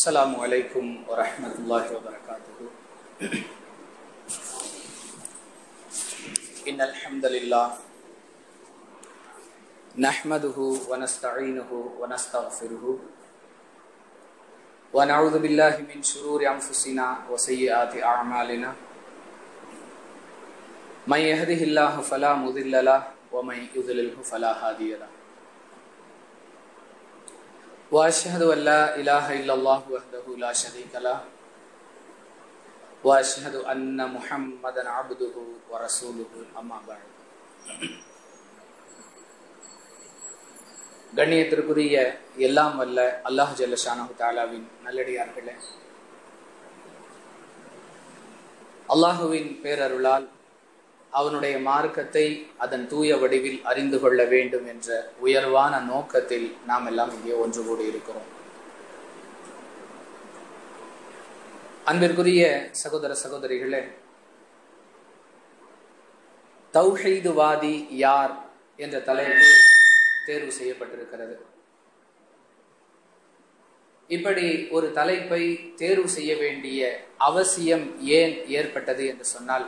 السلام عليكم ورحمة الله وبركاته إن الحمد لله نحمده ونستعينه ونستغفره ونعوذ بالله من شرور أنفسنا وسيئات أعمالنا من يهده الله فلا مضل له ومن يضلله فلا هادي له واشهد ان لا اله الا الله وحده لا شريك له واشهد ان محمدا عبده ورسوله اما بعد கண்ணியத்திற்குரிய எல்லாம் வல்ல அல்லாஹ் ஜல்லஷானு தாலாவின் நல்லடியார்களே அல்லாஹுவின் பேரருளால் அவனுடைய மார்க்கத்தை அதன் தூய வடிவில் அறிந்து கொள்ள வேண்டும் என்ற உயர்வான நோக்கத்தில் நாம் எல்லாம் இங்கே ஒன்று கூடி இருக்கிறோம் அன்பிற்குரிய சகோதர சகோதரிகளே தௌஹீதுவாதி யார் என்ற தலைப்பு தேர்வு செய்யப்பட்டிருக்கிறது இப்படி ஒரு தலைப்பை தேர்வு செய்ய வேண்டிய அவசியம் ஏன் ஏற்பட்டது என்று சொன்னால்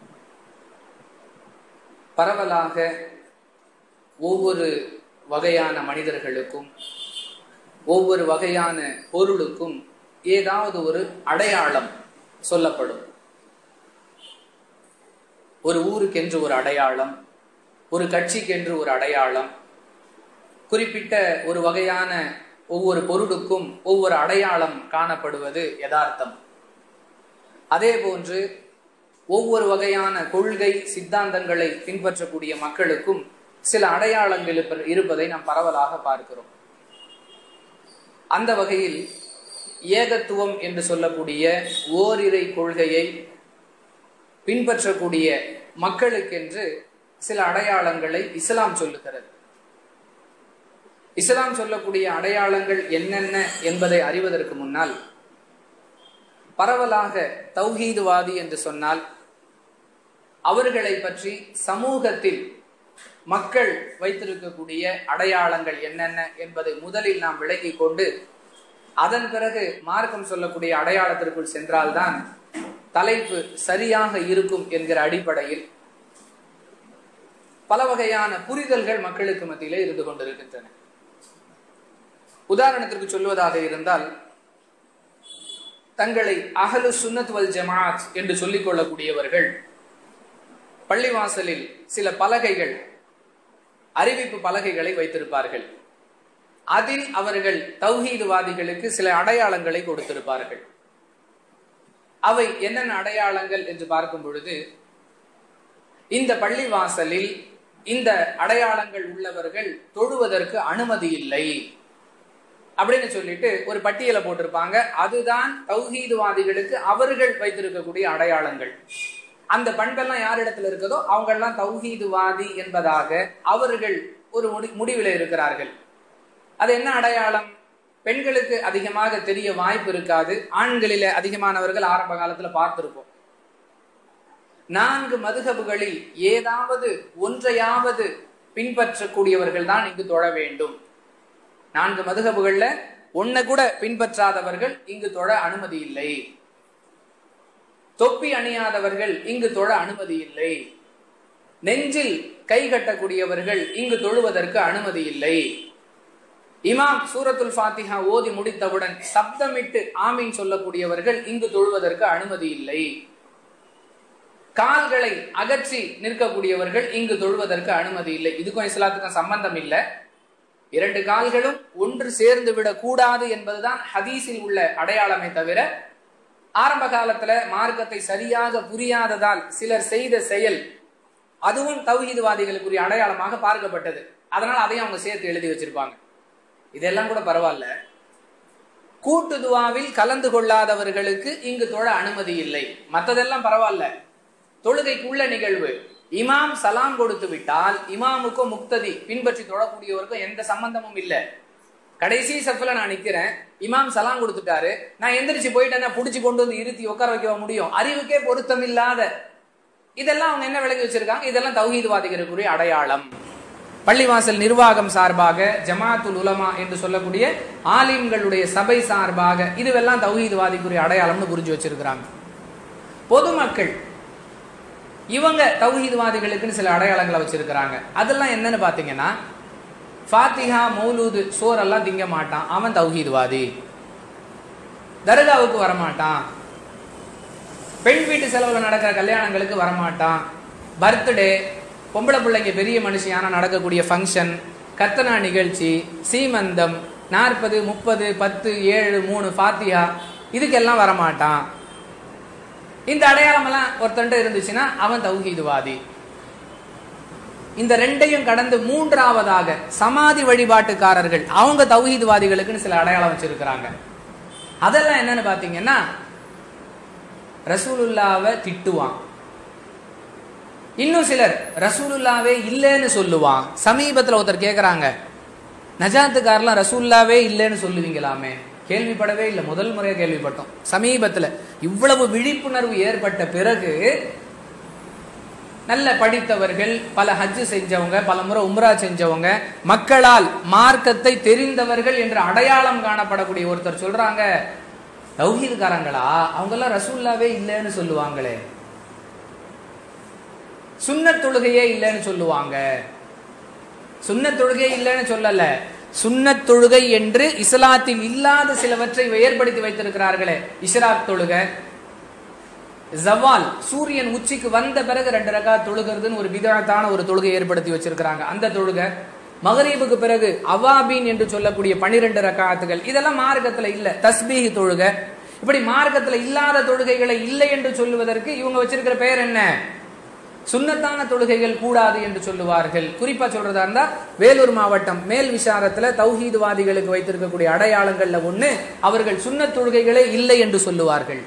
பரவலாக ஒவ்வொரு வகையான மனிதர்களுக்கும் ஒவ்வொரு வகையான பொருளுக்கும் ஏதாவது ஒரு அடையாளம் சொல்லப்படும் ஒரு ஊருக்கென்று ஒரு அடையாளம் ஒரு கட்சிக்கென்று ஒரு அடையாளம் குறிப்பிட்ட ஒரு வகையான ஒவ்வொரு பொருளுக்கும் ஒவ்வொரு அடையாளம் காணப்படுவது யதார்த்தம் அதே போன்று ஒவ்வொரு வகையான கொள்கை சித்தாந்தங்களை பின்பற்றக்கூடிய மக்களுக்கும் சில அடையாளங்கள் இருப்பதை நாம் பரவலாக பார்க்கிறோம் அந்த வகையில் ஏகத்துவம் என்று சொல்லக்கூடிய ஓரிரை கொள்கையை பின்பற்றக்கூடிய மக்களுக்கென்று சில அடையாளங்களை இஸ்லாம் சொல்லுகிறது இஸ்லாம் சொல்லக்கூடிய அடையாளங்கள் என்னென்ன என்பதை அறிவதற்கு முன்னால் பரவலாக தௌஹீதுவாதி என்று சொன்னால் அவர்களை பற்றி சமூகத்தில் மக்கள் வைத்திருக்கக்கூடிய அடையாளங்கள் என்னென்ன என்பதை முதலில் நாம் விளங்கிக் கொண்டு அதன் பிறகு மார்க்கம் சொல்லக்கூடிய அடையாளத்திற்குள் சென்றால்தான் தலைப்பு சரியாக இருக்கும் என்கிற அடிப்படையில் பல வகையான புரிதல்கள் மக்களுக்கு மத்தியிலே இருந்து கொண்டிருக்கின்றன உதாரணத்திற்கு சொல்வதாக இருந்தால் தங்களை அகலு சுன்னத் வல் ஜமாத் என்று சொல்லிக் கொள்ளக்கூடியவர்கள் பள்ளிவாசலில் சில பலகைகள் அறிவிப்பு பலகைகளை வைத்திருப்பார்கள் அதில் அவர்கள் தௌஹீதுவாதிகளுக்கு சில அடையாளங்களை கொடுத்திருப்பார்கள் அவை என்னென்ன அடையாளங்கள் என்று பார்க்கும் பொழுது இந்த பள்ளிவாசலில் இந்த அடையாளங்கள் உள்ளவர்கள் தொழுவதற்கு அனுமதி இல்லை அப்படின்னு சொல்லிட்டு ஒரு பட்டியலை போட்டிருப்பாங்க அதுதான் தௌஹீதுவாதிகளுக்கு அவர்கள் வைத்திருக்கக்கூடிய அடையாளங்கள் அந்த பண்பெல்லாம் யாரிடத்துல இருக்குதோ அவங்க எல்லாம் தௌஹீதுவாதி என்பதாக அவர்கள் ஒரு முடி முடிவில் இருக்கிறார்கள் அது என்ன அடையாளம் பெண்களுக்கு அதிகமாக தெரிய வாய்ப்பு இருக்காது ஆண்களில அதிகமானவர்கள் ஆரம்ப காலத்துல பார்த்திருப்போம் நான்கு மதுகபுகளில் ஏதாவது ஒன்றையாவது பின்பற்றக்கூடியவர்கள் தான் இங்கு தொழ வேண்டும் நான்கு மதுகபுகள்ல ஒன்ன கூட பின்பற்றாதவர்கள் இங்கு தொழ அனுமதி இல்லை தொப்பி அணியாதவர்கள் இங்கு தொழ அனுமதி இல்லை நெஞ்சில் கை கட்டக்கூடியவர்கள் இங்கு தொழுவதற்கு அனுமதி இல்லை இமாம் சூரத்துல் ஃபாத்திஹா ஓதி முடித்தவுடன் சப்தமிட்டு ஆமீன் சொல்லக்கூடியவர்கள் இங்கு தொழுவதற்கு அனுமதி இல்லை கால்களை அகற்றி நிற்கக்கூடியவர்கள் இங்கு தொழுவதற்கு அனுமதி இல்லை இதுக்கும் இஸ்லாத்துக்கும் சம்பந்தம் இல்லை இரண்டு கால்களும் ஒன்று சேர்ந்து விடக் கூடாது என்பதுதான் ஹதீஸில் உள்ள அடையாளமே தவிர ஆரம்ப காலத்துல மார்க்கத்தை சரியாக புரியாததால் சிலர் செய்த செயல் அதுவும் தௌஹீதுவாதிகளுக்குரிய அடையாளமாக பார்க்கப்பட்டது அதனால் அதையும் அவங்க சேர்த்து எழுதி வச்சிருப்பாங்க இதெல்லாம் கூட பரவாயில்ல கூட்டு துவாவில் கலந்து கொள்ளாதவர்களுக்கு இங்கு தொழ அனுமதி இல்லை மற்றதெல்லாம் பரவாயில்ல தொழுகைக்குள்ள நிகழ்வு இமாம் சலாம் கொடுத்து விட்டால் இமாமுக்கும் முக்ததி பின்பற்றி தொழக்கூடியவருக்கும் எந்த சம்பந்தமும் இல்லை கடைசி சஃப்ல நான் நிக்கிறேன் இமாம் சலாம் கொடுத்துட்டாரு நான் எந்திரிச்சு போயிட்டேன்னா புடிச்சு கொண்டு வந்து இருத்தி உட்கார வைக்க முடியும் அறிவுக்கே பொருத்தம் இல்லாத இதெல்லாம் அவங்க என்ன விளங்கி வச்சிருக்காங்க இதெல்லாம் தௌஹீதுவாதிகளுக்குரிய அடையாளம் பள்ளிவாசல் நிர்வாகம் சார்பாக ஜமாத்துல் உலமா என்று சொல்லக்கூடிய ஆலிம்களுடைய சபை சார்பாக இதுவெல்லாம் தௌஹீத்வாதிக்குரிய அடையாளம்னு புரிஞ்சு வச்சிருக்கிறாங்க பொதுமக்கள் இவங்க தௌஹீத்வாதிகளுக்குன்னு சில அடையாளங்களை வச்சிருக்கிறாங்க அதெல்லாம் என்னன்னு பாத்தீங்கன்னா ஃபாத்திஹா மௌலூது சோரெல்லாம் திங்க மாட்டான் அவன் தௌஹீத்வாதி தர்காவுக்கு வரமாட்டான் பெண் வீட்டு செலவுல நடக்கிற கல்யாணங்களுக்கு வரமாட்டான் பர்த்டே பொம்பளை பிள்ளைங்க பெரிய மனுஷியான நடக்கக்கூடிய ஃபங்க்ஷன் கத்தனா நிகழ்ச்சி சீமந்தம் நாற்பது முப்பது பத்து ஏழு மூணு ஃபாத்தியா இதுக்கெல்லாம் வரமாட்டான் இந்த அடையாளம் எல்லாம் ஒருத்தன்ட்ட இருந்துச்சுன்னா அவன் தௌஹீதுவாதி இந்த ரெண்டையும் கடந்து மூன்றாவதாக சமாதி வழிபாட்டுக்காரர்கள் அவங்க தௌஹீதுவாதிகளுக்குன்னு சில அடையாளம் வச்சிருக்கிறாங்க அதெல்லாம் என்னன்னு பாத்தீங்கன்னா ரசூலுல்லாவை திட்டுவான் இன்னும் சிலர் ரசூலுல்லாவே இல்லைன்னு சொல்லுவான் சமீபத்தில் ஒருத்தர் கேட்குறாங்க நஜாத்துக்காரெல்லாம் ரசூல்லாவே இல்லைன்னு சொல்லுவீங்களாமே கேள்விப்படவே இல்லை முதல் முறையாக கேள்விப்பட்டோம் சமீபத்தில் இவ்வளவு விழிப்புணர்வு ஏற்பட்ட பிறகு நல்ல படித்தவர்கள் பல ஹஜ்ஜு செஞ்சவங்க பல முறை உம்ரா செஞ்சவங்க மக்களால் மார்க்கத்தை தெரிந்தவர்கள் என்று அடையாளம் காணப்படக்கூடிய ஒருத்தர் சொல்றாங்க தௌஹீதுக்காரங்களா அவங்கெல்லாம் ரசூல்லாவே இல்லைன்னு சொல்லுவாங்களே சுன்னத் தொழுகையே இல்லைன்னு சொல்லுவாங்க சுன்னத் தொழுகை இல்லைன்னு சொல்லல சுன்னத் தொழுகை என்று இஸ்லாத்தில் இல்லாத சிலவற்றை ஏற்படுத்தி வைத்திருக்கிறார்களே இஸ்ராக் தொழுகை ஜவால் சூரியன் உச்சிக்கு வந்த பிறகு ரெண்டு ரகா தொழுகிறதுன்னு ஒரு விதத்தான ஒரு தொழுகை ஏற்படுத்தி வச்சிருக்கிறாங்க அந்த தொழுகை மகரீபுக்கு பிறகு அவாபீன் என்று சொல்லக்கூடிய பனிரெண்டு ரகாத்துகள் இதெல்லாம் மார்க்கத்துல இல்ல தஸ்பீஹ் தொழுகை இப்படி மார்க்கத்துல இல்லாத தொழுகைகளை இல்லை என்று சொல்லுவதற்கு இவங்க வச்சிருக்கிற பெயர் என்ன சுன்னத்தான தொழுகைகள் கூடாது என்று சொல்லுவார்கள் குறிப்பா சொல்றதா இருந்தா வேலூர் மாவட்டம் மேல் விசாரத்துல தௌஹீதுவாதிகளுக்கு வைத்திருக்கக்கூடிய அடையாளங்கள்ல ஒண்ணு அவர்கள் சுன்னத் தொழுகைகளே இல்லை என்று சொல்லுவார்கள்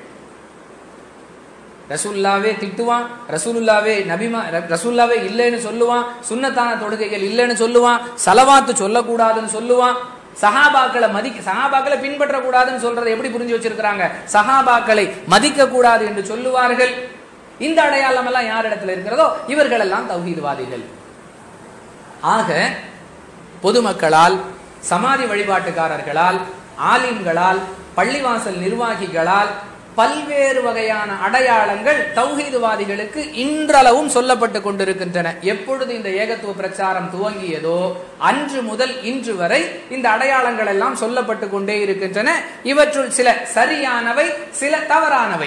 ரசூல்லாவே திட்டுவான் ரசூலுல்லாவே நபிமா ரசூல்லாவே இல்லைன்னு சொல்லுவான் சுன்னத்தான தொழுகைகள் இல்லைன்னு சொல்லுவான் சலவாத்து சொல்லக்கூடாதுன்னு சொல்லுவான் சஹாபாக்களை மதிக்க சஹாபாக்களை பின்பற்ற கூடாதுன்னு சொல்றதை எப்படி புரிஞ்சு வச்சிருக்கிறாங்க சஹாபாக்களை மதிக்க கூடாது என்று சொல்லுவார்கள் இந்த அடையாளம் எல்லாம் யார் இடத்துல இருக்கிறதோ இவர்கள் எல்லாம் தௌஹீதுவாதிகள் ஆக பொதுமக்களால் சமாதி வழிபாட்டுக்காரர்களால் ஆலிம்களால் பள்ளிவாசல் நிர்வாகிகளால் பல்வேறு வகையான அடையாளங்கள் தௌஹீதுவாதிகளுக்கு இன்றளவும் சொல்லப்பட்டு கொண்டிருக்கின்றன எப்பொழுது இந்த ஏகத்துவ பிரச்சாரம் துவங்கியதோ அன்று முதல் இன்று வரை இந்த அடையாளங்கள் எல்லாம் சொல்லப்பட்டு கொண்டே இருக்கின்றன இவற்றுள் சில சரியானவை சில தவறானவை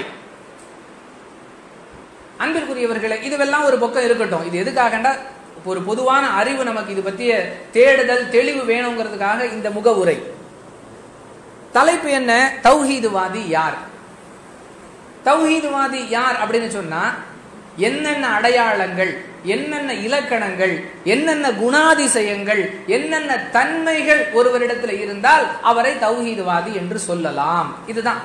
அன்பிற்குரியவர்களே இதுவெல்லாம் ஒரு பக்கம் இருக்கட்டும் இது எதுக்காகண்டா ஒரு பொதுவான அறிவு நமக்கு இது பற்றிய தேடுதல் தெளிவு வேணுங்கிறதுக்காக இந்த முகவுரை தலைப்பு என்ன தௌஹீதுவாதி யார் தௌஹீதுவாதி யார் அப்படின்னு சொன்னா என்னென்ன அடையாளங்கள் என்னென்ன இலக்கணங்கள் என்னென்ன குணாதிசயங்கள் என்னென்ன தன்மைகள் ஒருவரிடத்தில் இருந்தால் அவரை தௌஹீதுவாதி என்று சொல்லலாம் இதுதான்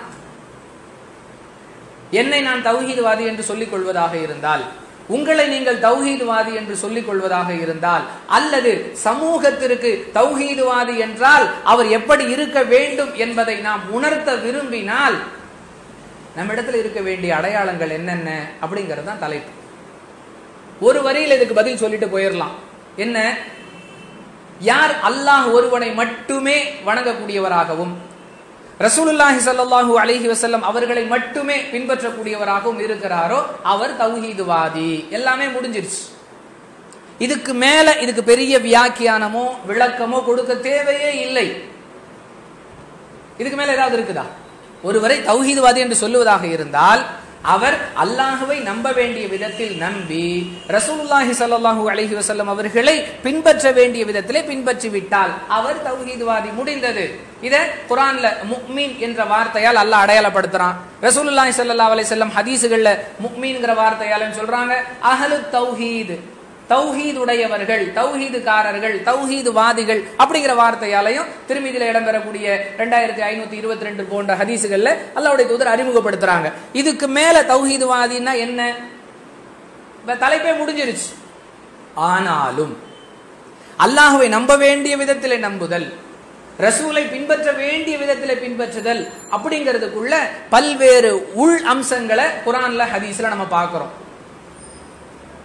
என்னை நான் தௌஹீதுவாதி என்று சொல்லிக் கொள்வதாக இருந்தால் உங்களை நீங்கள் தௌஹீதுவாதி என்று சொல்லிக் கொள்வதாக இருந்தால் அல்லது சமூகத்திற்கு தௌஹீதுவாதி என்றால் அவர் எப்படி இருக்க வேண்டும் என்பதை நாம் உணர்த்த விரும்பினால் நம்மிடத்தில் இருக்க வேண்டிய அடையாளங்கள் என்னென்ன அப்படிங்கிறது தான் தலைப்பு ஒரு வரியில் இதுக்கு பதில் சொல்லிட்டு போயிடலாம் என்ன யார் அல்லாஹ் ஒருவனை மட்டுமே வணங்கக்கூடியவராகவும் ரசூலுல்லாஹி ஸல்லல்லாஹு அலைஹி வஸல்லம் அவர்களை மட்டுமே பின்பற்றக்கூடியவராகவும் இருக்கிறாரோ அவர் தௌஹீதுவாதி எல்லாமே முடிஞ்சிருச்சு இதுக்கு மேல இதுக்கு பெரிய வியாக்கியானமோ விளக்கமோ கொடுக்க தேவையே இல்லை இதுக்கு மேல ஏதாவது இருக்குதா ஒருவரை தௌஹீதுவாதி என்று சொல்லுவதாக இருந்தால் அவர் அல்லாஹுவை நம்ப வேண்டிய விதத்தில் நம்பி ரசூலுல்லாஹி ஸல்லல்லாஹு அலைஹி வஸல்லம் அவர்களை பின்பற்ற வேண்டிய விதத்திலே பின்பற்றி விட்டால் அவர் தௌஹீதுவாதி முடிந்தது இத குர்ஆன்ல முக்மீன் என்ற வார்த்தையால் அல்லாஹ் அடையாளப்படுத்துறான் ரசூலுல்லாஹி ஸல்லல்லாஹு அலைஹி வஸல்லம் ஹதீஸுகள்ல முக்மீன்ங்கிற வார்த்தையால சொல்றாங்க அஹ்லு தௌஹீத் தௌஹீத் உடையவர்கள் தௌஹீதுக்காரர்கள் தௌஹீதுவாதிகள் அப்படிங்கிற வார்த்தையாலையும் திருமதியில இடம்பெறக்கூடிய ரெண்டாயிரத்தி ஐநூத்தி இருபத்தி ரெண்டு போன்ற ஹதீசுகள்ல அல்லாவுடைய தூதர் அறிமுகப்படுத்துறாங்க இதுக்கு மேல தௌஹீதுவாதின்னா என்ன இப்ப தலைப்பே முடிஞ்சிருச்சு ஆனாலும் அல்லாஹுவை நம்ப வேண்டிய விதத்திலே நம்புதல் ரசூலை பின்பற்ற வேண்டிய விதத்திலே பின்பற்றுதல் அப்படிங்கிறதுக்குள்ள பல்வேறு உள் அம்சங்களை குரான்ல ஹதீஸ்ல நம்ம பார்க்கிறோம்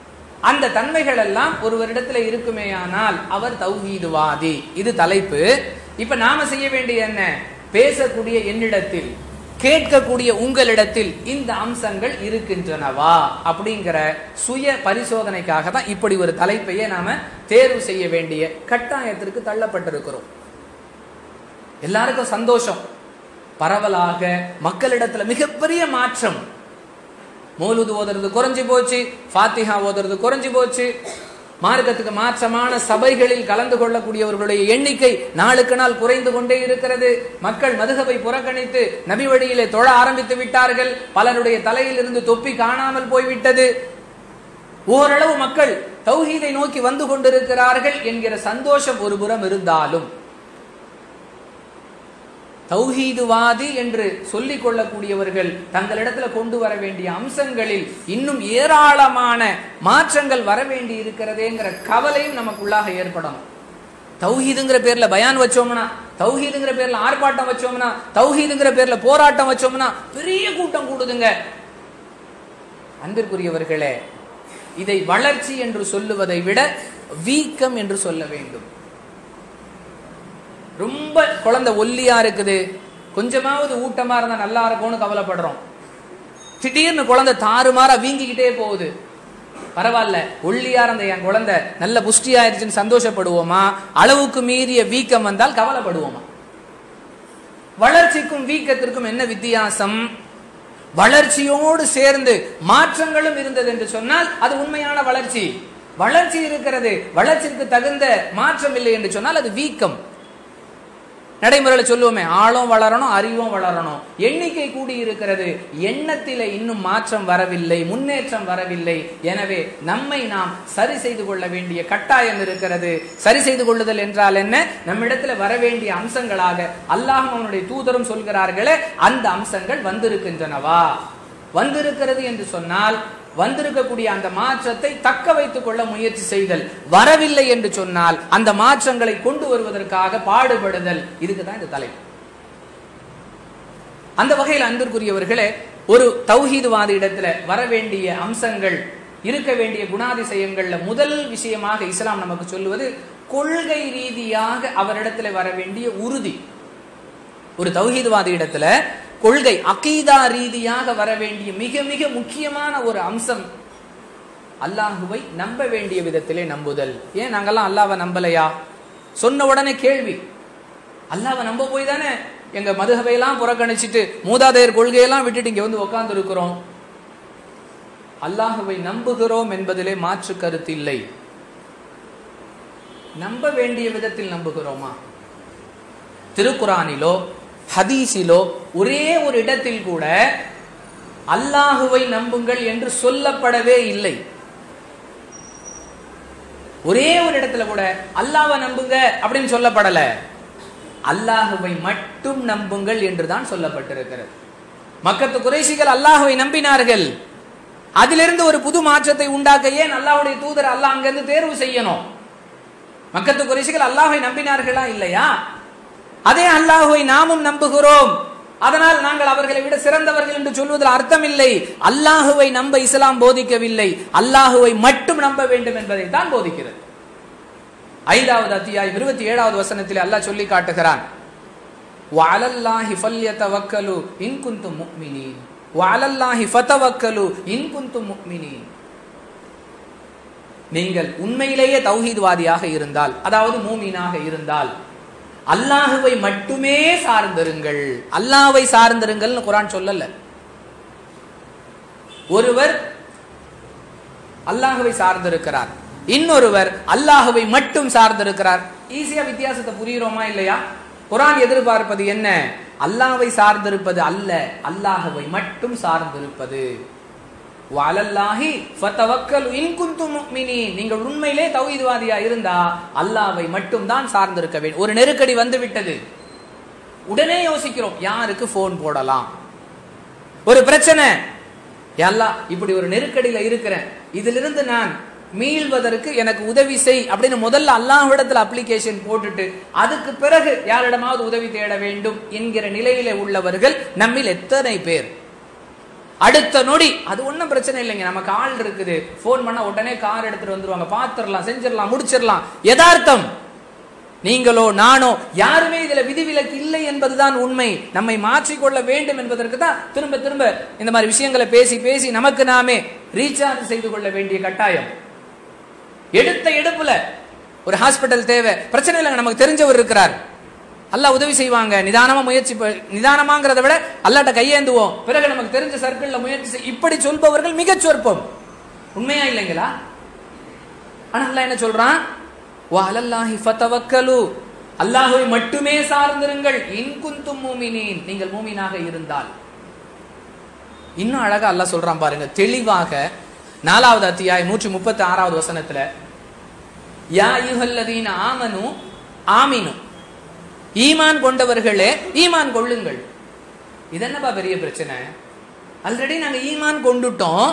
அந்த தன்மைகள் எல்லாம் ஒருவரிடத்துல இருக்குமேயானால் அவர் தௌஹீதுவாதி இது தலைப்பு இப்ப நாம செய்ய வேண்டிய என்ன பேசக்கூடிய என்னிடத்தில் கேட்கக்கூடிய உங்களிடத்தில் இந்த அம்சங்கள் இருக்கின்றனவா அப்படிங்கிற சுய பரிசோதனைக்காக தான் இப்படி ஒரு தலைப்பையே நாம தேர்வு செய்ய வேண்டிய கட்டாயத்திற்கு தள்ளப்பட்டிருக்கிறோம் எல்லாருக்கும் சந்தோஷம் பரவலாக மக்களிடத்துல மிகப்பெரிய மாற்றம் மௌலுது ஓதுறது குறைஞ்சு போச்சு ஃபாத்திஹா ஓதுறது குறைஞ்சு போச்சு மார்க்கத்துக்கு மாற்றமான சபைகளில் கலந்து கொள்ளக்கூடியவர்களுடைய எண்ணிக்கை நாளுக்கு நாள் குறைந்து கொண்டே இருக்கிறது மக்கள் மதுகவை புறக்கணித்து நபி வழியிலே தொழ ஆரம்பித்து விட்டார்கள் பலருடைய தலையில் இருந்து தொப்பி காணாமல் போய்விட்டது ஓரளவு மக்கள் தௌஹீதை நோக்கி வந்து கொண்டிருக்கிறார்கள் என்கிற சந்தோஷம் ஒரு புறம் இருந்தாலும் தௌஹீதுவாதி என்று சொல்லிக் கொள்ளக்கூடியவர்கள் தங்களிடத்துல கொண்டு வர வேண்டிய அம்சங்களில் இன்னும் ஏராளமான மாற்றங்கள் வர வேண்டி இருக்கிறதேங்கிற கவலையும் நமக்குள்ளாக ஏற்படணும் தௌஹீதுங்கிற பேர்ல பயான் வச்சோம்னா தௌஹீதுங்கிற பேர்ல ஆர்ப்பாட்டம் வச்சோம்னா தௌஹீதுங்கிற பேர்ல போராட்டம் வச்சோம்னா பெரிய கூட்டம் கூடுதுங்க அன்பிற்குரியவர்களே இதை வளர்ச்சி என்று சொல்லுவதை விட வீக்கம் என்று சொல்ல வேண்டும் ரொம்ப குழந்தை ஒல்லியா இருக்குது கொஞ்சமாவது ஊட்டமா இருந்தா நல்லா இருக்கும்னு கவலைப்படுறோம் திடீர்னு குழந்தை தாறுமாறா வீங்கிக்கிட்டே போகுது பரவாயில்ல ஒல்லியா இருந்த என் குழந்தை நல்ல புஷ்டி ஆயிருச்சுன்னு சந்தோஷப்படுவோமா அளவுக்கு மீறிய வீக்கம் வந்தால் கவலைப்படுவோமா வளர்ச்சிக்கும் வீக்கத்திற்கும் என்ன வித்தியாசம் வளர்ச்சியோடு சேர்ந்து மாற்றங்களும் இருந்தது என்று சொன்னால் அது உண்மையான வளர்ச்சி வளர்ச்சி இருக்கிறது வளர்ச்சிக்கு தகுந்த மாற்றம் இல்லை என்று சொன்னால் அது வீக்கம் நடைமுறையில் சொல்லுவோமே ஆழம் வளரணும் அறிவும் வளரணும் எண்ணிக்கை கூடி இருக்கிறது எண்ணத்திலே இன்னும் மாற்றம் வரவில்லை முன்னேற்றம் வரவில்லை எனவே நம்மை நாம் சரி செய்து கொள்ள வேண்டிய கட்டாயம் இருக்கிறது சரி செய்து கொள்ளுதல் என்றால் என்ன நம்மிடத்துல வர வேண்டிய அம்சங்களாக அல்லாஹ் அவனுடைய தூதரும் சொல்கிறார்களே அந்த அம்சங்கள் வந்திருக்கின்றனவா வந்திருக்கிறது என்று சொன்னால் வந்திருக்கக்கூடிய அந்த மாற்றத்தை தக்க வைத்துக் கொள்ள முயற்சி செய்தல் வரவில்லை என்று சொன்னால் அந்த மாற்றங்களை கொண்டு வருவதற்காக பாடுபடுதல் இதுக்குதான் இந்த தலைப்பு அந்த வகையில் அன்பிற்குரியவர்களே ஒரு தௌஹீதுவாத இடத்துல வர வேண்டிய அம்சங்கள் இருக்க வேண்டிய குணாதிசயங்கள்ல முதல் விஷயமாக இஸ்லாம் நமக்கு சொல்லுவது கொள்கை ரீதியாக அவரிடத்துல வர வேண்டிய உறுதி ஒரு தௌஹீதுவாத இடத்துல கொள்கை அகீதா ரீதியாக வர வேண்டிய மிக மிக முக்கியமான ஒரு அம்சம் அல்லாஹுவை நம்ப வேண்டிய விதத்திலே நம்புதல் ஏன் நாங்கெல்லாம் அல்லாவை நம்பலையா சொன்ன உடனே கேள்வி அல்லாவை நம்ப போய் தானே எங்க மதுகவையெல்லாம் புறக்கணிச்சிட்டு மூதாதையர் கொள்கையெல்லாம் விட்டுட்டு இங்க வந்து உட்கார்ந்து இருக்கிறோம் அல்லாஹுவை நம்புகிறோம் என்பதிலே மாற்று கருத்து இல்லை நம்ப வேண்டிய விதத்தில் நம்புகிறோமா திருக்குறானிலோ ஹதீஸிலோ ஒரே ஒரு இடத்தில் கூட அல்லாஹுவை நம்புங்கள் என்று சொல்லப்படவே இல்லை ஒரே ஒரு இடத்துல கூட அல்லாஹ்வை நம்புங்க அப்படின்னு சொல்லப்படல அல்லாஹுவை மட்டும் நம்புங்கள் என்றுதான் சொல்லப்பட்டிருக்கிறது மக்கத்து குறைசிகள் அல்லாஹுவை நம்பினார்கள் அதிலிருந்து ஒரு புது மாற்றத்தை உண்டாக்க ஏன் அல்லாஹ்வுடைய தூதர் அல்லாஹ் அங்கிருந்து தேர்வு செய்யணும் மக்கத்து குறைசிகள் அல்லாஹை நம்பினார்களா இல்லையா அதே அல்லாஹுவை நாமும் நம்புகிறோம் அதனால் நாங்கள் அவர்களை விட சிறந்தவர்கள் என்று சொல்வதில் அர்த்தம் இல்லை அல்லாஹுவை நம்ப இஸ்லாம் போதிக்கவில்லை அல்லாஹுவை மட்டும் நம்ப வேண்டும் என்பதை தான் போதிக்கிறது ஐந்தாவது அத்தியாயம் இருபத்தி ஏழாவது வசனத்தில் அல்லாஹ் சொல்லி காட்டுகிறான் வஅலல்லாஹி ஃபல்யதவக்கலு இன் குன்தும் முஃமினீன் வஅலல்லாஹி ஃபதவக்கலு இன் குன்தும் முஃமினீன் நீங்கள் உண்மையிலேயே தௌஹீத்வாதியாக இருந்தால் அதாவது மூமீனாக இருந்தால் அல்லாஹுவை மட்டுமே சார்ந்திருங்கள் அல்லாஹ்வை சார்ந்திருங்கள்னு குரான் சொல்லல ஒருவர் அல்லாஹுவை சார்ந்திருக்கிறார் இன்னொருவர் அல்லாஹுவை மட்டும் சார்ந்திருக்கிறார் ஈஸியா வித்தியாசத்தை புரியுறோமா இல்லையா குரான் எதிர்பார்ப்பது என்ன அல்லாஹ்வை சார்ந்திருப்பது அல்ல அல்லாஹுவை மட்டும் சார்ந்திருப்பது வலல்லாஹி ஃபதவக்கல் இன் குன்தும் முஃமினீன் நீங்கள் உண்மையிலே தௌஹீத்வாதியா இருந்தா அல்லாஹ்வை மட்டும் தான் சார்ந்திருக்க வேண்டும் ஒரு நெருக்கடி வந்து விட்டது உடனே யோசிக்கிறோம் யாருக்கு ஃபோன் போடலாம் ஒரு பிரச்சனை யல்லா இப்படி ஒரு நெருக்கடியில இருக்கிறேன் இதிலிருந்து நான் மீள்வதற்கு எனக்கு உதவி செய் அப்படின்னு முதல்ல அல்லாஹ்விடத்துல அப்ளிகேஷன் போட்டுட்டு அதுக்கு பிறகு யாரிடமாவது உதவி தேட வேண்டும் என்கிற நிலையில உள்ளவர்கள் நம்மில் எத்தனை பேர் அடுத்த நொடி அது ஒன்றும் பிரச்சனை இல்லைங்க நமக்கு ஆள் இருக்குது ஃபோன் பண்ண உடனே கார் எடுத்துட்டு வந்துருவாங்க பார்த்துடலாம் செஞ்சிடலாம் முடிச்சிடலாம் யதார்த்தம் நீங்களோ நானோ யாருமே இதுல விதிவிலக்கு இல்லை என்பதுதான் உண்மை நம்மை மாற்றிக்கொள்ள வேண்டும் என்பதற்கு தான் திரும்ப திரும்ப இந்த மாதிரி விஷயங்களை பேசி பேசி நமக்கு நாமே ரீசார்ஜ் செய்து கொள்ள வேண்டிய கட்டாயம் எடுத்த எடுப்புல ஒரு ஹாஸ்பிட்டல் தேவை பிரச்சனை இல்லைங்க நமக்கு தெரிஞ்சவர் இருக்கிறார் அல்லாஹ் உதவி செய்வாங்க நிதானமா முயற்சி ப- நிதானமாங்கிறத விட அல்லாட்ட கையேந்துவோம் பிறகு நமக்கு தெரிஞ்ச சர்க்கிள்ல முயற்சி செய் இப்படி சொல்பவர்கள் மிகச் சொற்பம் உண்மையா இல்லைங்களா ஆனா அல்லாஹ் என்ன சொல்றான் வா அலல்லாஹி ஃபதவக்கலு அல்லாஹ்வை மட்டுமே சார்ந்திருங்கள் இன் குந்தும் மூமினீன் நீங்கள் மூமினாக இருந்தால் இன்னும் அழகா அல்லாஹ் சொல்றான் பாருங்க தெளிவாக நாலாவது அத்தியாயம் நூற்றி முப்பத்தி ஆறாவது வசனத்துல யா யுஹல்லதீன ஆமனு ஆமினு ஈமான் கொண்டவர்களே ஈமான் கொள்ளுங்கள் இது என்னப்பா பெரிய பிரச்சனை ஆல்ரெடி நாங்க ஈமான் கொண்டுட்டோம்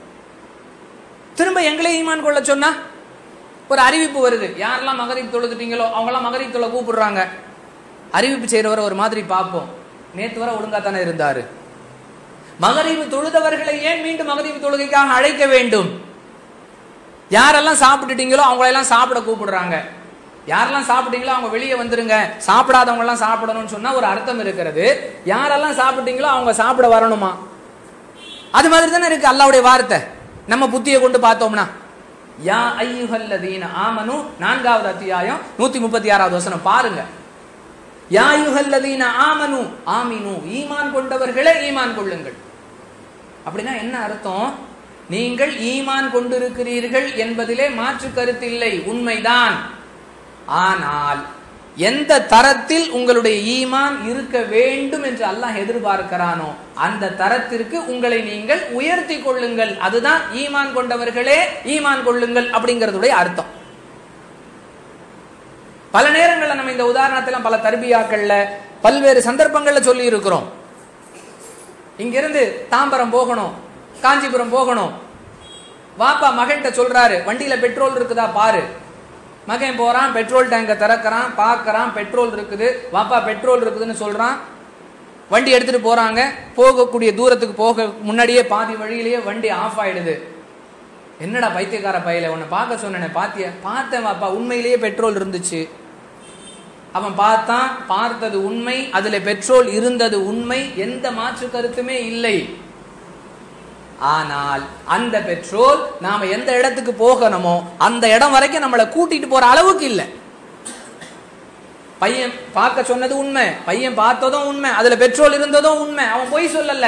திரும்ப எங்களே ஈமான் கொள்ள சொன்னா ஒரு அறிவிப்பு வருது யாரெல்லாம் மகரிப் தொழுதுட்டீங்களோ அவங்களாம் மகரிப் தொழ கூப்பிடுறாங்க அறிவிப்பு செய்யறவரை ஒரு மாதிரி பார்ப்போம் நேத்து வரை ஒழுங்கா தானே இருந்தாரு மகரிவு தொழுதவர்களை ஏன் மீண்டும் மகரிவு தொழுகைக்காக அழைக்க வேண்டும் யாரெல்லாம் சாப்பிட்டுட்டீங்களோ அவங்களெல்லாம் சாப்பிட கூப்பிடுறாங்க யாரெல்லாம் சாப்பிட்டீங்களோ அவங்க வெளியே வந்துருங்க சாப்பிடாதவங்க எல்லாம் சாப்பிடணும்னு சொன்னா ஒரு அர்த்தம் இருக்கிறது யாரெல்லாம் சாப்பிட்டீங்களோ அவங்க சாப்பிட வரணுமா அது மாதிரி தானே இருக்கு அல்லாவுடைய வார்த்தை நம்ம புத்தியை கொண்டு பார்த்தோம்னா யா ஐயுஹல்லதீன ஆமனு நான்காவது அத்தியாயம் நூத்தி முப்பத்தி ஆறாவது வசனம் பாருங்க யா ஐயுஹல்லதீன ஆமனு ஆமினு ஈமான் கொண்டவர்களே ஈமான் கொள்ளுங்கள் அப்படின்னா என்ன அர்த்தம் நீங்கள் ஈமான் கொண்டிருக்கிறீர்கள் என்பதிலே மாற்று கருத்தில்லை உண்மைதான் ஆனால் எந்த தரத்தில் உங்களுடைய ஈமான் இருக்க வேண்டும் என்று அல்லாஹ் எதிர்பார்க்கிறானோ அந்த தரத்திற்கு உங்களை நீங்கள் உயர்த்தி கொள்ளுங்கள் அதுதான் ஈமான் கொண்டவர்களே ஈமான் கொள்ளுங்கள் அப்படிங்கிறதுடைய அர்த்தம் பல நேரங்கள்ல நம்ம இந்த உதாரணத்துல பல தர்பியாக்கள்ல பல்வேறு சந்தர்ப்பங்கள்ல சொல்லி இருக்கிறோம் இங்கிருந்து தாம்பரம் போகணும் காஞ்சிபுரம் போகணும் வாப்பா மகன்கிட்ட சொல்றாரு வண்டியில பெட்ரோல் இருக்குதா பாரு மகன் போறான் பெட்ரோல் டேங்கை திறக்கிறான் பார்க்கறான் பெட்ரோல் இருக்குது வாப்பா பெட்ரோல் இருக்குதுன்னு சொல்றான் வண்டி எடுத்துட்டு போறாங்க போகக்கூடிய தூரத்துக்கு போக முன்னாடியே பாதி வழியிலேயே வண்டி ஆஃப் ஆயிடுது என்னடா பைத்தியக்கார பையில உன்னை பார்க்க சொன்னேனே பாத்திய பார்த்தேன் வாப்பா உண்மையிலேயே பெட்ரோல் இருந்துச்சு அவன் பார்த்தான் பார்த்தது உண்மை அதுல பெட்ரோல் இருந்தது உண்மை எந்த மாற்று கருத்துமே இல்லை ஆனால் அந்த பெட்ரோல் நாம எந்த இடத்துக்கு போகணுமோ அந்த இடம் வரைக்கும் நம்மளை கூட்டிட்டு போற அளவுக்கு இல்லை பையன் பார்க்க சொன்னது உண்மை பையன் பார்த்ததும் உண்மை அதுல பெட்ரோல் இருந்ததும் உண்மை அவன் பொய் சொல்லல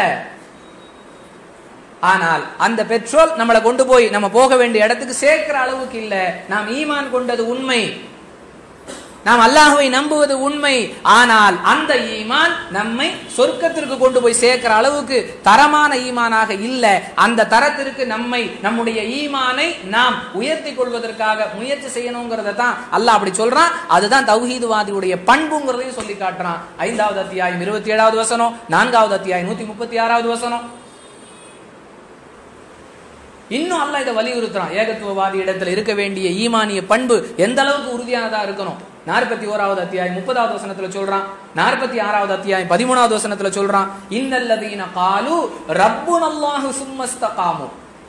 ஆனால் அந்த பெட்ரோல் நம்மளை கொண்டு போய் நம்ம போக வேண்டிய இடத்துக்கு சேர்க்கிற அளவுக்கு இல்ல நாம் ஈமான் கொண்டது உண்மை நாம் அல்லாஹுவை நம்புவது உண்மை ஆனால் அந்த ஈமான் நம்மை சொர்க்கத்திற்கு கொண்டு போய் சேர்க்கிற அளவுக்கு தரமான ஈமானாக இல்ல அந்த தரத்திற்கு நம்மை நம்முடைய ஈமானை நாம் உயர்த்தி கொள்வதற்காக முயற்சி செய்யணுங்கிறத தான் அல்லாஹ் அப்படி சொல்றான் அதுதான் தௌஹீதுவாதியுடைய பண்புங்கிறதையும் சொல்லி காட்டுறான் ஐந்தாவது அத்தியாயம் இருபத்தி ஏழாவது வசனம் நான்காவது அத்தியாயம் நூத்தி முப்பத்தி ஆறாவது வசனம் இன்னும் அல்லாஹ் இதை வலியுறுத்துறான் ஏகத்துவவாதி இடத்துல இருக்க வேண்டிய ஈமானிய பண்பு எந்த அளவுக்கு உறுதியானதா இருக்கணும் நாற்பத்தி ஓராவது அத்தியாயம் முப்பதாவது வசனத்துல சொல்றான் நாற்பத்தி ஆறாவது அத்தியாயம் பதிமூணாவது வசனத்துல சொல்றான் இன்னல்லதீன காலு ரப்புன் அல்லாஹு சும்மஸ்தகாமு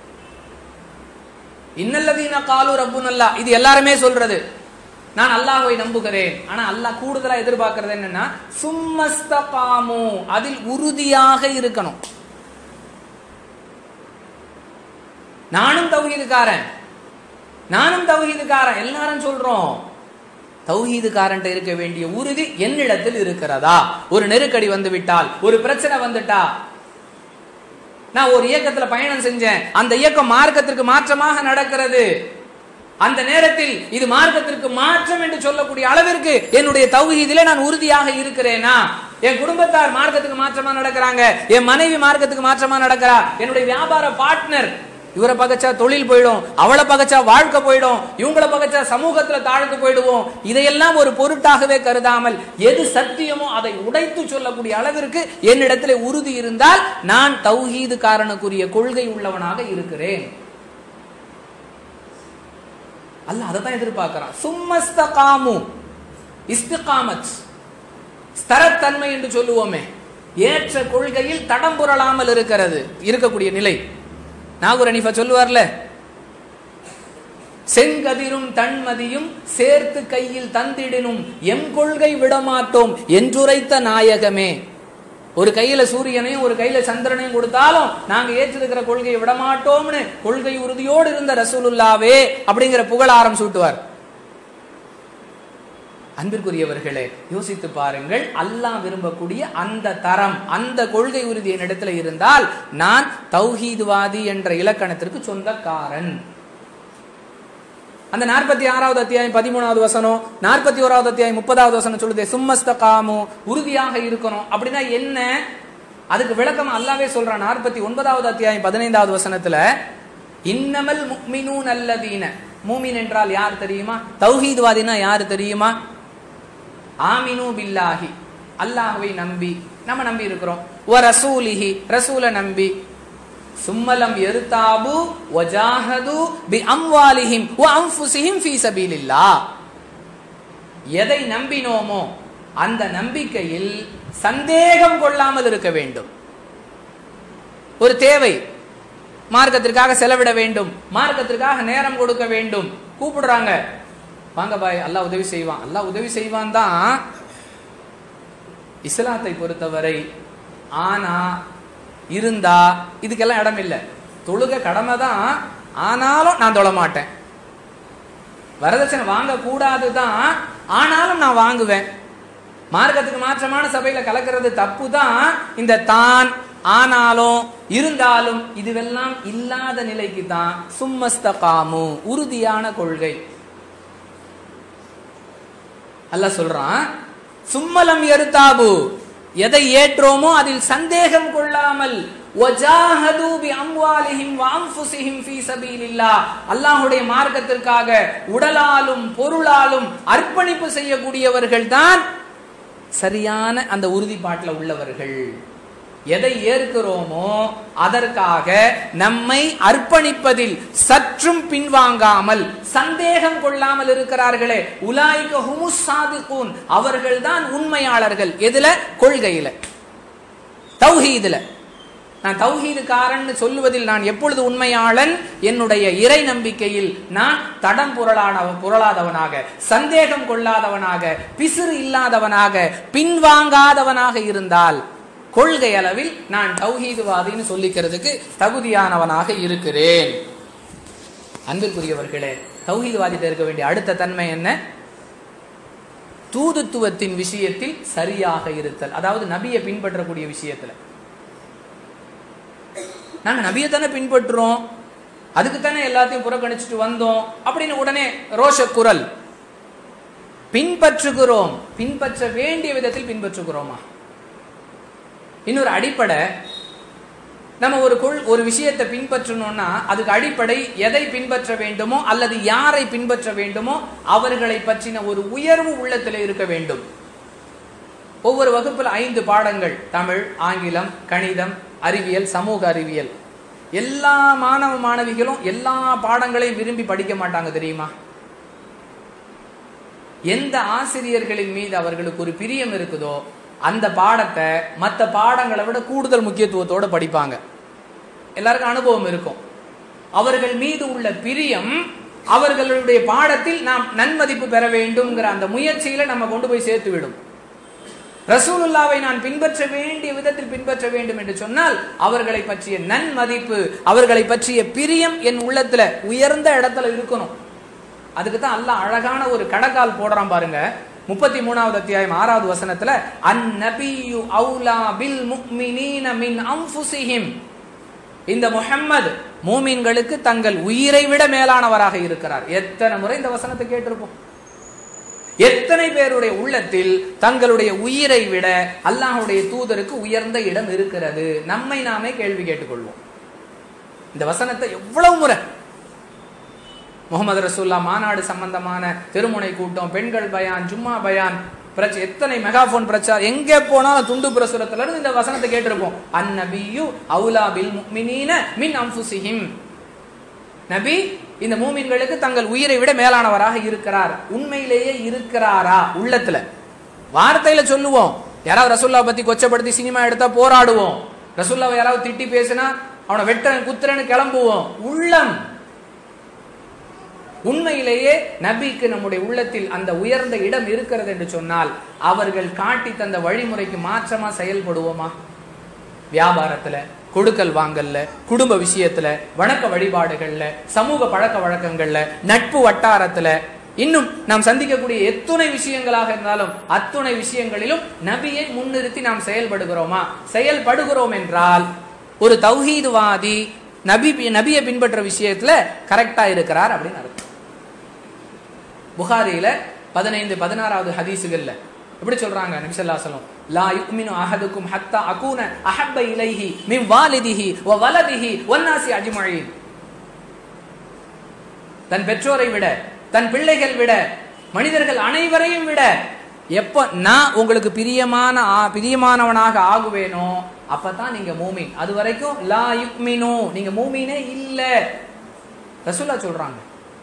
இன்னல்லதீன காலு ரப்புன் அல்லாஹ் இது எல்லாருமே சொல்றது நான் அல்லாஹ்வை நம்புகிறேன் ஆனா அல்லாஹ் கூடுதலா எதிர்பார்க்கறது என்னன்னா சும்மஸ்தகாமு அதில் உறுதியாக இருக்கணும் நானும் தௌஹீதுக்காரன் நானும் தௌஹீதுக்காரன் எல்லாரும் சொல்றோம் தௌஹீதுக்காரன் இருக்க வேண்டிய உறுதி என்னிடத்தில் இருக்கிறதா ஒரு நெருக்கடி வந்து விட்டால் ஒரு பிரச்சனை வந்துட்டா நான் ஒரு இயக்கத்துல பயணம் செஞ்சேன் அந்த இயக்கம் மார்க்கத்திற்கு மாற்றமாக நடக்கிறது அந்த நேரத்தில் இது மார்க்கத்திற்கு மாற்றம் என்று சொல்லக்கூடிய அளவிற்கு என்னுடைய தௌஹீதிலே நான் உறுதியாக இருக்கிறேனா என் குடும்பத்தார் மார்க்கத்துக்கு மாற்றமா நடக்கிறாங்க என் மனைவி மார்க்கத்துக்கு மாற்றமா நடக்கிறா என்னுடைய வியாபார பார்ட்னர் இவரை பகச்சா தொழில் போயிடும் அவளை பகச்சா வாழ்க்கை போயிடும் இவங்கள பகச்சா சமூகத்துல தாழ்ந்து போயிடுவோம் இதையெல்லாம் ஒரு பொருட்டாகவே கருதாமல் எது சத்தியமோ அதை உடைத்து சொல்லக்கூடிய அளவிற்கு என்னிடத்துல உறுதி இருந்தால் நான் தௌஹீது காரணக்குரிய கொள்கை உள்ளவனாக இருக்கிறேன் அல்ல அதை தான் எதிர்பார்க்கிறான் சும்மஸ்தகாமு இஸ்திகாமத் ஸ்தரத்தன்மை என்று சொல்லுவோமே ஏற்ற கொள்கையில் தடம் புரளாமல் இருக்கிறது இருக்கக்கூடிய நிலை நாகூர் அனிஃபா சொல்லுவார்ல செங்கதிரும் தன்மதியும் சேர்த்து கையில் தந்திடினும் எம் கொள்கை விடமாட்டோம் என்றுரைத்த நாயகமே ஒரு கையில சூரியனையும் ஒரு கையில சந்திரனையும் கொடுத்தாலும் நாங்க ஏற்றிருக்கிற கொள்கையை விடமாட்டோம்னு கொள்கை உறுதியோடு இருந்த ரசூலுல்லாவே அப்படிங்கிற புகழாரம் சூட்டுவார் அன்பிற்குரியவர்களே யோசித்து பாருங்கள் அல்லாஹ் விரும்பக்கூடிய அந்த தரம் அந்த கொள்கை உறுதி என்னிடத்துல இருந்தால் நான் தௌஹீதுவாதி என்ற இலக்கணத்திற்கு சொந்தக்காரன் அந்த நாற்பத்தி ஆறாவது அத்தியாயம் பதிமூணாவது வசனம் நாற்பத்தி ஓராவது அத்தியாயம் முப்பதாவது வசனம் சொல்லுது சும்மஸ்தகாமு உறுதியாக இருக்கணும் அப்படின்னா என்ன அதுக்கு விளக்கம் அல்லாவே சொல்றான் நாற்பத்தி ஒன்பதாவது அத்தியாயம் பதினைந்தாவது வசனத்துல இன்னமல் முக்மினூன் அல்லதீன மூமின் என்றால் யார் தெரியுமா தௌஹீத்வாதினா யார் தெரியுமா ஆமினு பில்லாஹி அல்லாஹ்வை நம்பி நம்ம நம்பி இருக்கிறோம் ஒ ரசூலிஹி ரசூல நம்பி சும்மலம் எருத்தாபு வஜாஹது பி அம்வாலிஹிம் வ அன்ஃபுஸிஹிம் ஃபீ சபீலில்லாஹ் எதை நம்பினோமோ அந்த நம்பிக்கையில் சந்தேகம் கொள்ளாமல் இருக்க வேண்டும் ஒரு தேவை மார்க்கத்திற்காக செலவிட வேண்டும் மார்க்கத்திற்காக நேரம் கொடுக்க வேண்டும் கூப்பிடுறாங்க வாங்க பாய் அல்லாஹ் உதவி செய்வான் அல்லாஹ் உதவி செய்வான் தான் இஸ்லாத்தை பொறுத்தவரை ஆனா இருந்தா இதுக்கெல்லாம் இடம் இல்லை தொழுக கடமை தான் ஆனாலும் நான் தொழ மாட்டேன் வரதட்சணை வாங்க கூடாது தான் ஆனாலும் நான் வாங்குவேன் மார்க்கத்துக்கு மாற்றமான சபையில கலக்கிறது தப்பு தான் இந்த தான் ஆனாலும் இருந்தாலும் இதுவெல்லாம் இல்லாத நிலைக்கு தான் சும்மஸ்தகாமு உறுதியான கொள்கை அல்ல சொல்றான் சும்மலம் எருத்தாபு எதை ஏற்றோமோ அதில் சந்தேகம் கொள்ளாமல் அல்லாஹுடைய மார்க்கத்திற்காக உடலாலும் பொருளாலும் அர்ப்பணிப்பு செய்யக்கூடியவர்கள் தான் சரியான அந்த உறுதிப்பாட்டில் உள்ளவர்கள் எதை ஏற்கிறோமோ அதற்காக நம்மை அர்ப்பணிப்பதில் சற்றும் பின்வாங்காமல் சந்தேகம் கொள்ளாமல் இருக்கிறார்களே உலாய்க ஹுமுசாதிகூன் அவர்கள்தான் உண்மையாளர்கள் எதுல கொள்கையில தௌஹீதுல நான் தௌஹீதுக்காரன் சொல்லுவதில் நான் எப்பொழுது உண்மையாளன் என்னுடைய இறை நம்பிக்கையில் நான் தடம் புரளான புரளாதவனாக சந்தேகம் கொள்ளாதவனாக பிசிறு இல்லாதவனாக பின்வாங்காதவனாக இருந்தால் கொள்கை அளவில் நான் தௌஹீதுவாதின்னு சொல்லிக்கிறதுக்கு தகுதியானவனாக இருக்கிறேன் அன்பிற்குரியவர்களே தௌஹீதுவாதிட்ட இருக்க வேண்டிய அடுத்த தன்மை என்ன தூதுத்துவத்தின் விஷயத்தில் சரியாக இருத்தல் அதாவது நபியை பின்பற்றக்கூடிய விஷயத்துல நாங்க நபியை தானே பின்பற்றுறோம் அதுக்கு தானே எல்லாத்தையும் புறக்கணிச்சுட்டு வந்தோம் அப்படின்னு உடனே ரோஷ குரல் பின்பற்றுகிறோம் பின்பற்ற வேண்டிய விதத்தில் பின்பற்றுகிறோமா இன்னொரு அடிப்படை நம்ம ஒரு கொள் ஒரு விஷயத்தை பின்பற்றணும்னா அதுக்கு அடிப்படை எதை பின்பற்ற வேண்டுமோ அல்லது யாரை பின்பற்ற வேண்டுமோ அவர்களை பற்றின ஒரு உயர்வு உள்ளத்தில் இருக்க வேண்டும் ஒவ்வொரு வகுப்பில் ஐந்து பாடங்கள் தமிழ் ஆங்கிலம் கணிதம் அறிவியல் சமூக அறிவியல் எல்லா மாணவ மாணவிகளும் எல்லா பாடங்களையும் விரும்பி படிக்க மாட்டாங்க தெரியுமா எந்த ஆசிரியர்களின் மீது அவர்களுக்கு ஒரு பிரியம் இருக்குதோ அந்த பாடத்தை மற்ற பாடங்களை விட கூடுதல் முக்கியத்துவத்தோட படிப்பாங்க எல்லாருக்கும் அனுபவம் இருக்கும் அவர்கள் மீது உள்ள பிரியம் அவர்களுடைய பாடத்தில் நாம் நன்மதிப்பு பெற வேண்டும்ங்கிற அந்த முயற்சியில நம்ம கொண்டு போய் சேர்த்து விடும் ரசூலுல்லாவை நான் பின்பற்ற வேண்டிய விதத்தில் பின்பற்ற வேண்டும் என்று சொன்னால் அவர்களை பற்றிய நன்மதிப்பு அவர்களை பற்றிய பிரியம் என் உள்ளத்துல உயர்ந்த இடத்துல இருக்கணும் அதுக்கு தான் அல்லாஹ் அழகான ஒரு கடக்கால் போடுறான் பாருங்க முப்பத்தி மூணாவது அத்தியாயம் ஆறாவது வசனத்துல அன் நபியு அவுலா பில் முக்மினீன மின் அம்ஃபுசிஹிம் இந்த முஹம்மது மூமின்களுக்கு தங்கள் உயிரை விட மேலானவராக இருக்கிறார் எத்தனை முறை இந்த வசனத்தை கேட்டிருப்போம் எத்தனை பேருடைய உள்ளத்தில் தங்களுடைய உயிரை விட அல்லாஹுடைய தூதருக்கு உயர்ந்த இடம் இருக்கிறது நம்மை நாமே கேள்வி கேட்டுக்கொள்வோம் இந்த வசனத்தை எவ்வளவு முறை முகமது ரசூல்லா மாநாடு சம்பந்தமான திருமுனை கூட்டம் பெண்கள் பயான் ஜும்மா பயான் பிரச்ச எத்தனை மெகாபோன் பிரச்சாரம் எங்கே போனாலும் துண்டு பிரசுரத்துல இருந்து இந்த வசனத்தை கேட்டிருப்போம் அந்நபியு அவுலா பில் முக்மினீன மின் அம்ஃபுசிஹிம் நபி இந்த மூமின்களுக்கு தங்கள் உயிரை விட மேலானவராக இருக்கிறார் உண்மையிலேயே இருக்கிறாரா உள்ளத்துல வார்த்தையில சொல்லுவோம் யாராவது ரசுல்லா பத்தி கொச்சப்படுத்தி சினிமா எடுத்தா போராடுவோம் ரசுல்லாவை யாராவது திட்டி பேசினா அவனை வெட்டுறன் குத்துறன்னு கிளம்புவோம் உள்ளம் உண்மையிலேயே நபிக்கு நம்முடைய உள்ளத்தில் அந்த உயர்ந்த இடம் இருக்கிறது என்று சொன்னால் அவர்கள் காட்டி தந்த வழிமுறைக்கு மாற்றமா செயல்படுவோமா வியாபாரத்துல கொடுக்கல் வாங்கல்ல குடும்ப விஷயத்துல வணக்க வழிபாடுகள்ல சமூக பழக்க வழக்கங்கள்ல நட்பு வட்டாரத்துல இன்னும் நாம் சந்திக்கக்கூடிய எத்துணை விஷயங்களாக இருந்தாலும் அத்துணை விஷயங்களிலும் நபியை முன்னிறுத்தி நாம் செயல்படுகிறோமா செயல்படுகிறோம் என்றால் ஒரு தௌஹீதுவாதி நபி நபியை பின்பற்ற விஷயத்துல கரெக்டா இருக்கிறார் அப்படின்னு அர்த்தம் புகாரியில பதினைந்து பதினாறாவது ஹதீசுகள்ல எப்படி சொல்றாங்க நபி ஸல்லல்லாஹு அலைஹி வஸல்லம் லா யுக்மினு அஹதுக்கும் ஹத்தா அகூன அஹப்ப இலைஹி மின் வாலிதிஹி வ வலதிஹி வன்னாசி அஜ்மஈன் தன் பெற்றோரை விட தன் பிள்ளைகள் விட மனிதர்கள் அனைவரையும் விட எப்ப நான் உங்களுக்கு பிரியமான ஆ- பிரியமானவனாக ஆகுவேனோ அப்பதான் நீங்க மூமின் அது வரைக்கும் லா யுக்மினு நீங்க மூமினே இல்ல ரசூலா சொல்றாங்க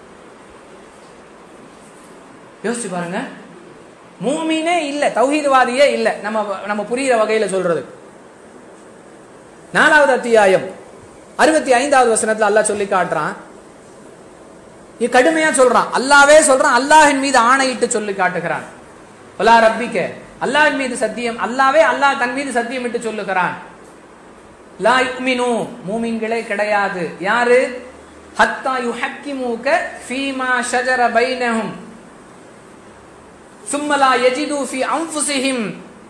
யோசிச்சு பாருங்க மூமினே இல்ல தௌஹீத்வாதியே இல்ல நம்ம நம்ம புரியுற வகையில சொல்றது நாலாவது அத்தியாயம் அறுபத்தி ஐந்தாவது வசனத்துல அல்லாஹ் சொல்லி காட்டுறான் இது கடுமையா சொல்றான் அல்லாவே சொல்றான் அல்லாஹின் மீது ஆணையிட்டு சொல்லி காட்டுகிறான் பலா ரப்பிக்க அல்லாஹின் மீது சத்தியம் அல்லாவே அல்லாஹ் தன் மீது சத்தியமிட்டு சொல்லுகிறான் லா யுக்மினு மூமின்களே கிடையாது யாரு ஹத்தா யுஹக்கிமுக ஃபீமா ஷஜர பைனஹும் சும்ம லா யஜிது ஃபீ அன்ஃபுஸிஹிம்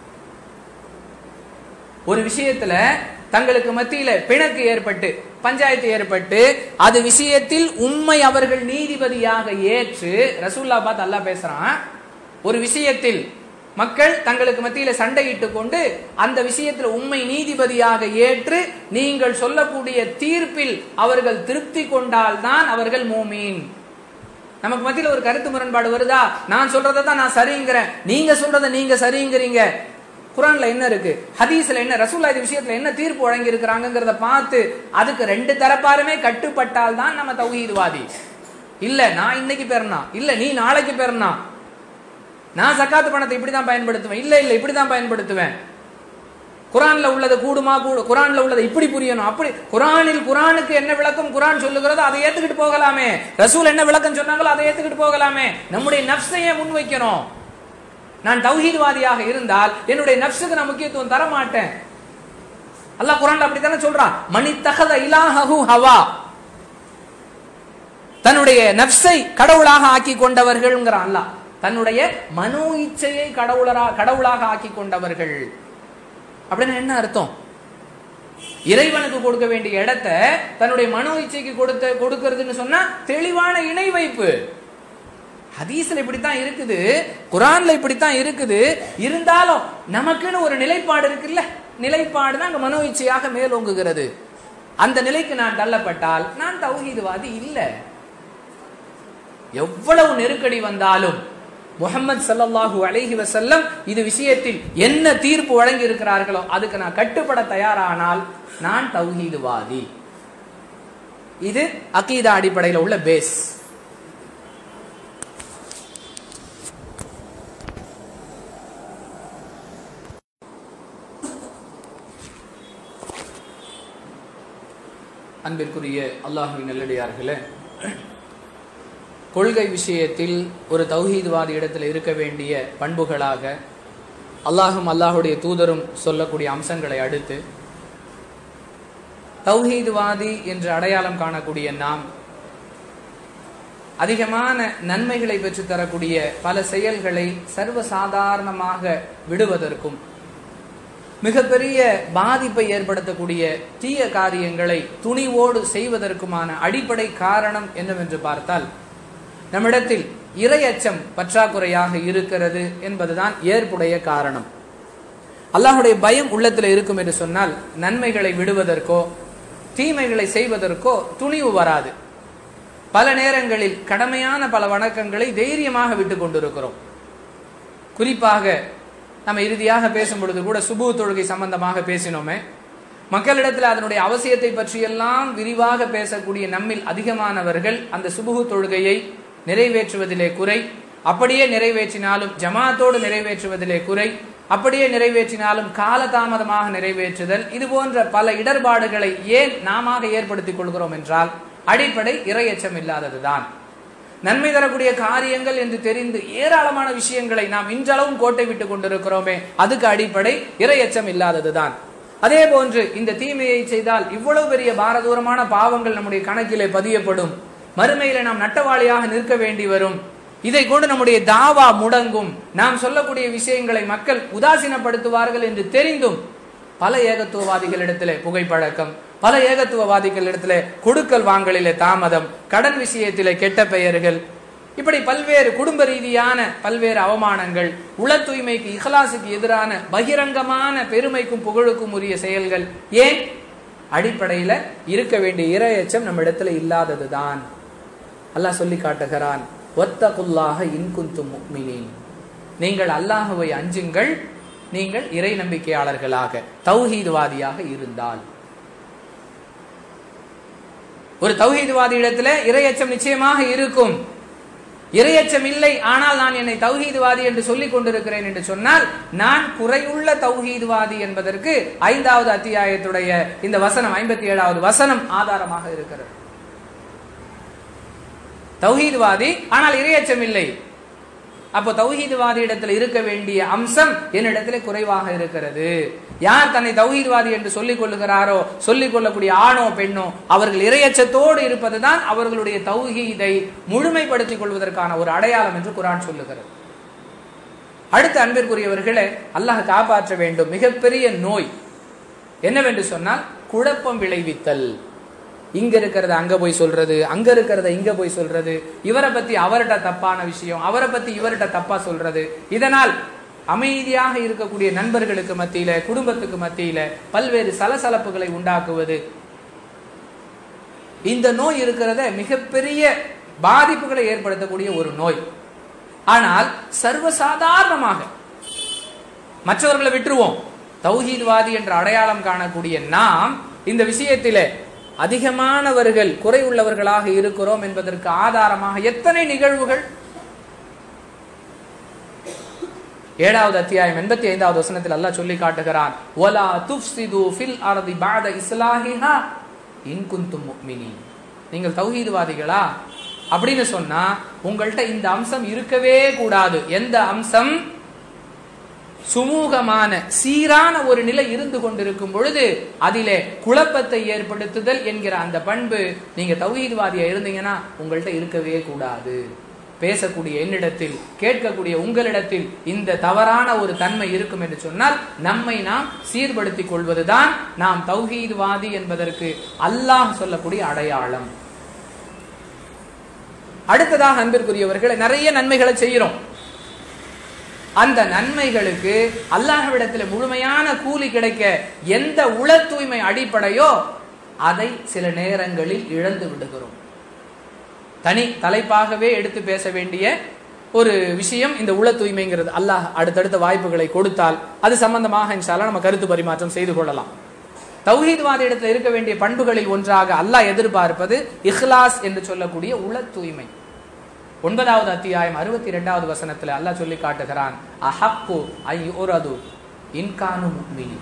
ஒரு விஷயத்துல தங்களுக்கு மத்தியில பிணக்கு ஏற்பட்டு பஞ்சாயத்து ஏற்பட்டு அது விஷயத்தில் உண்மை அவர்கள் நீதிபதியாக ஏற்று ரசூல்லா பார்த்து அல்லாஹ் பேசுறான் ஒரு விஷயத்தில் மக்கள் தங்களுக்கு மத்தியில சண்டையிட்டு கொண்டு அந்த விஷயத்தில் உண்மை நீதிபதியாக ஏற்று நீங்கள் சொல்லக்கூடிய தீர்ப்பில் அவர்கள் திருப்தி கொண்டால்தான் அவர்கள் மூமீன் நமக்கு மத்தியில ஒரு கருத்து முரண்பாடு வருதா நான் சொல்றதை தான் நான் சரிங்கிறேன் நீங்க சொல்றதை நீங்க சரிங்கிறீங்க குரான்ல என்ன இருக்கு ஹதீஸ்ல என்ன ரசூல்லா இது விஷயத்துல என்ன தீர்ப்பு வழங்கி இருக்கிறாங்கிறத பார்த்து அதுக்கு ரெண்டு தரப்பாருமே கட்டுப்பட்டால் தான் நம்ம தௌஹீத்வாதி இல்ல நான் இன்னைக்கு பெறனா இல்ல நீ நாளைக்கு பெறனா நான் சக்காத்து பணத்தை இப்படி தான் பயன்படுத்துவேன் இல்ல இல்ல இப்படி தான் பயன்படுத்துவேன் குரான்ல உள்ளது கூடுமா கூடு குரான்ல உள்ளது இப்படி புரியணும் அப்படி குரானில் குரானுக்கு என்ன விளக்கம் குரான் சொல்லுகிறதோ அதை ஏத்துக்கிட்டு போகலாமே ரசூல் என்ன விளக்கம் சொன்னாங்களோ அதை ஏத்துக்கிட்டு போகலாமே நம்முடைய நப்சையை முன்வைக்கணும் நான் தௌஹீத்வாதியாக இருந்தால் என்னுடைய நப்சுக்கு நான் முக்கியத்துவம் தர மாட்டேன் அல்லாஹ் குரான்ல அப்படித்தானே சொல்றான் மணி தகத இலாஹு ஹவா தன்னுடைய நப்சை கடவுளாக ஆக்கி கொண்டவர்கள்ங்கிறான் அல்லாஹ் தன்னுடைய மனோ இச்சையை கடவுளரா கடவுளாக ஆக்கி கொண்டவர்கள் அப்படின்னு என்ன அர்த்தம் இறைவனுக்கு கொடுக்க வேண்டிய இடத்தை தன்னுடைய மனோ இச்சைக்கு கொடுத்த கொடுக்கிறதுன்னு சொன்னா தெளிவான இணை வைப்பு ஹதீஸ்ல இப்படித்தான் இருக்குது குரான்ல இப்படித்தான் இருக்குது இருந்தாலும் நமக்குன்னு ஒரு நிலைப்பாடு இருக்குல்ல நிலைப்பாடு தான் அங்க மனோ இச்சையாக மேலோங்குகிறது அந்த நிலைக்கு நான் தள்ளப்பட்டால் நான் தௌஹீதுவாதி இல்லை எவ்வளவு நெருக்கடி வந்தாலும் முகமது சல்லல்லாஹு அலைஹி வஸல்லம் இது விஷயத்தில் என்ன தீர்ப்பு வழங்கி இருக்கிறார்களோ அதுக்கு நான் கட்டுப்பட தயாரானால் நான் தௌஹீதுவாதி இது அகீதா அடிப்படையில் உள்ள பேஸ் அன்பிற்குரிய அல்லாஹுவின் நல்லடியார்களே கொள்கை விஷயத்தில் ஒரு தௌஹீத்வாதி இடத்துல இருக்க வேண்டிய பண்புகளாக அல்லாஹும் அல்லாஹுடைய தூதரும் சொல்லக்கூடிய அம்சங்களை அடுத்து தௌஹீத்வாதி என்று அடையாளம் காணக்கூடிய நாம் அதிகமான நன்மைகளை பெற்று தரக்கூடிய பல செயல்களை சர்வசாதாரணமாக விடுவதற்கும் மிகப்பெரிய பாதிப்பை ஏற்படுத்தக்கூடிய தீய காரியங்களை துணிவோடு செய்வதற்குமான அடிப்படை காரணம் என்னவென்று பார்த்தால் நம்மிடத்தில் இரையச்சம் பற்றாக்குறையாக இருக்கிறது என்பதுதான் ஏற்புடைய காரணம் அல்லாஹுடைய பயம் உள்ளத்தில் இருக்கும் என்று சொன்னால் நன்மைகளை விடுவதற்கோ தீமைகளை செய்வதற்கோ துணிவு வராது பல நேரங்களில் கடமையான பல வணக்கங்களை தைரியமாக விட்டு கொண்டிருக்கிறோம் குறிப்பாக நம்ம இறுதியாக பேசும் பொழுது கூட சுபு தொழுகை சம்பந்தமாக பேசினோமே மக்களிடத்தில் அதனுடைய அவசியத்தை பற்றியெல்லாம் விரிவாக பேசக்கூடிய நம்மில் அதிகமானவர்கள் அந்த சுபுகு தொழுகையை நிறைவேற்றுவதிலே குறை அப்படியே நிறைவேற்றினாலும் ஜமாத்தோடு நிறைவேற்றுவதிலே குறை அப்படியே நிறைவேற்றினாலும் காலதாமதமாக நிறைவேற்றுதல் இது போன்ற பல இடர்பாடுகளை ஏன் நாம ஏற்படுத்திக் கொள்கிறோம் என்றால் அடிப்படை இரையச்சம் இல்லாததுதான் நன்மை தரக்கூடிய காரியங்கள் என்று தெரிந்து ஏராளமான விஷயங்களை நாம் இன்றளவும் கோட்டை விட்டுக் கொண்டிருக்கிறோமே அதுக்கு அடிப்படை இரையச்சம் இல்லாததுதான் அதே போன்று இந்த தீமையை செய்தால் இவ்வளவு பெரிய பாரதூரமான பாவங்கள் நம்முடைய கணக்கிலே பதியப்படும் மறுமையில நாம் நட்டவாளியாக நிற்க வேண்டி வரும் இதை கொண்டு நம்முடைய தாவா முடங்கும் நாம் சொல்லக்கூடிய விஷயங்களை மக்கள் உதாசீனப்படுத்துவார்கள் என்று தெரிந்தும் பல ஏகத்துவவாதிகளிடத்திலே புகைப்பழக்கம் பல ஏகத்துவவாதிகளிடத்திலே கொடுக்கல் வாங்கலிலே தாமதம் கடன் விஷயத்திலே கெட்ட பெயர்கள் இப்படி பல்வேறு குடும்ப ரீதியான பல்வேறு அவமானங்கள் உள தூய்மைக்கு இஹ்லாசுக்கு எதிரான பகிரங்கமான பெருமைக்கும் புகழுக்கும் உரிய செயல்கள் ஏன் அடிப்படையில இருக்க வேண்டிய இரையச்சம் நம்ம இடத்துல இல்லாததுதான் அல்லாஹ் சொல்லி காட்டுகிறான் ஒத்தகுல்லாக இன்குந்தும் முக்மினீன் நீங்கள் அல்லாஹுவை அஞ்சுங்கள் நீங்கள் இறை நம்பிக்கையாளர்களாக தௌஹீதுவாதியாக இருந்தால் ஒரு தௌஹீதுவாதி இடத்துல இரையச்சம் நிச்சயமாக இருக்கும் இரையச்சம் இல்லை ஆனால் நான் என்னை தௌஹீதுவாதி என்று சொல்லிக் கொண்டிருக்கிறேன் என்று சொன்னால் நான் குறையுள்ள தௌஹீதுவாதி என்பதற்கு ஐந்தாவது அத்தியாயத்துடைய இந்த வசனம் ஐம்பத்தி ஏழாவது வசனம் ஆதாரமாக இருக்கிறது தௌஹீதுவாதி ஆனால் இரையச்சம் இல்லை அப்போ தௌஹீதுவாதி இடத்துல இருக்க வேண்டிய அம்சம் என்னிடத்துல குறைவாக இருக்கிறது யார் தன்னை தௌஹீத்வாதி என்று சொல்லிக் கொள்ளுகிறாரோ சொல்லிக் கொள்ளக்கூடிய ஆணோ பெண்ணோ அவர்கள் இரையச்சத்தோடு இருப்பதுதான் அவர்களுடைய தௌஹீதை முழுமைப்படுத்திக் கொள்வதற்கான ஒரு அடையாளம் என்று குரான் சொல்லுகிறது அடுத்த அன்பிற்குரியவர்களே அல்லாஹ் காப்பாற்ற வேண்டும் மிகப்பெரிய நோய் என்னவென்று சொன்னால் குழப்பம் விளைவித்தல் இங்க இருக்கிறத அங்க போய் சொல்றது அங்க இருக்கிறத இங்க போய் சொல்றது இவரை பத்தி அவர்கிட்ட தப்பான விஷயம் அவரை பத்தி இவர்கிட்ட தப்பா சொல்றது இதனால் அமைதியாக இருக்கக்கூடிய நண்பர்களுக்கு மத்தியில குடும்பத்துக்கு மத்தியில பல்வேறு சலசலப்புகளை உண்டாக்குவது இந்த நோய் இருக்கிறத மிகப்பெரிய பாதிப்புகளை ஏற்படுத்தக்கூடிய ஒரு நோய் ஆனால் சர்வசாதாரணமாக மற்றவர்களை விட்டுருவோம் தௌஹீத்வாதி என்ற அடையாளம் காணக்கூடிய நாம் இந்த விஷயத்திலே அதிகமானவர்கள் குறை உள்ளவர்களாக இருக்கிறோம் என்பதற்கு ஆதாரமாக எத்தனை நிகழ்வுகள் ஏழாவது அத்தியாயம் எண்பத்தி ஐந்தாவது வசனத்தில் அல்லாஹ் சொல்லி காட்டுகிறான் ஒலா துஃப்சிது ஃபில் அர்தி பாத இஸ்லாஹிஹா இன் குந்தும் முஃமினீன் நீங்கள் தௌஹீதுவாதிகளா அப்படின்னு சொன்னா உங்கள்கிட்ட இந்த அம்சம் இருக்கவே கூடாது எந்த அம்சம் சுமூகமான சீரான ஒரு நிலை இருந்து கொண்டிருக்கும் பொழுது அதிலே குழப்பத்தை ஏற்படுத்துதல் என்கிற அந்த பண்பு நீங்க தௌஹீத்வாதியா இருந்தீங்கன்னா உங்கள்கிட்ட இருக்கவே கூடாது பேசக்கூடிய என்னிடத்தில் கேட்கக்கூடிய உங்களிடத்தில் இந்த தவறான ஒரு தன்மை இருக்கும் என்று சொன்னால் நம்மை நாம் சீர்படுத்திக் கொள்வதுதான் நாம் தௌஹீத்வாதி என்பதற்கு அல்லாஹ் சொல்லக்கூடிய அடையாளம் அடுத்ததாக அன்பிற்குரியவர்களை நிறைய நன்மைகளை செய்கிறோம் அந்த நன்மைகளுக்கு அல்லாஹ்விடத்தில் முழுமையான கூலி கிடைக்க எந்த உள தூய்மை அடிப்படையோ அதை சில நேரங்களில் இழந்து விடுகிறோம் தனி தலைப்பாகவே எடுத்து பேச வேண்டிய ஒரு விஷயம் இந்த உள தூய்மைங்கிறது அல்லாஹ் அடுத்தடுத்த வாய்ப்புகளை கொடுத்தால் அது சம்பந்தமாக இன்ஷால்லா நம்ம கருத்து பரிமாற்றம் செய்து கொள்ளலாம் தௌஹீத்வாத இடத்துல இருக்க வேண்டிய பண்புகளில் ஒன்றாக அல்லாஹ் எதிர்பார்ப்பது இஹ்லாஸ் என்று சொல்லக்கூடிய உள தூய்மை ஒன்பதாவது அத்தியாயம் அறுபத்தி இரண்டாவது வசனத்துல அல்லாஹ் சொல்லி காட்டுகிறான் அஹப்பு ஐயுரது இன்கானு முக்மினி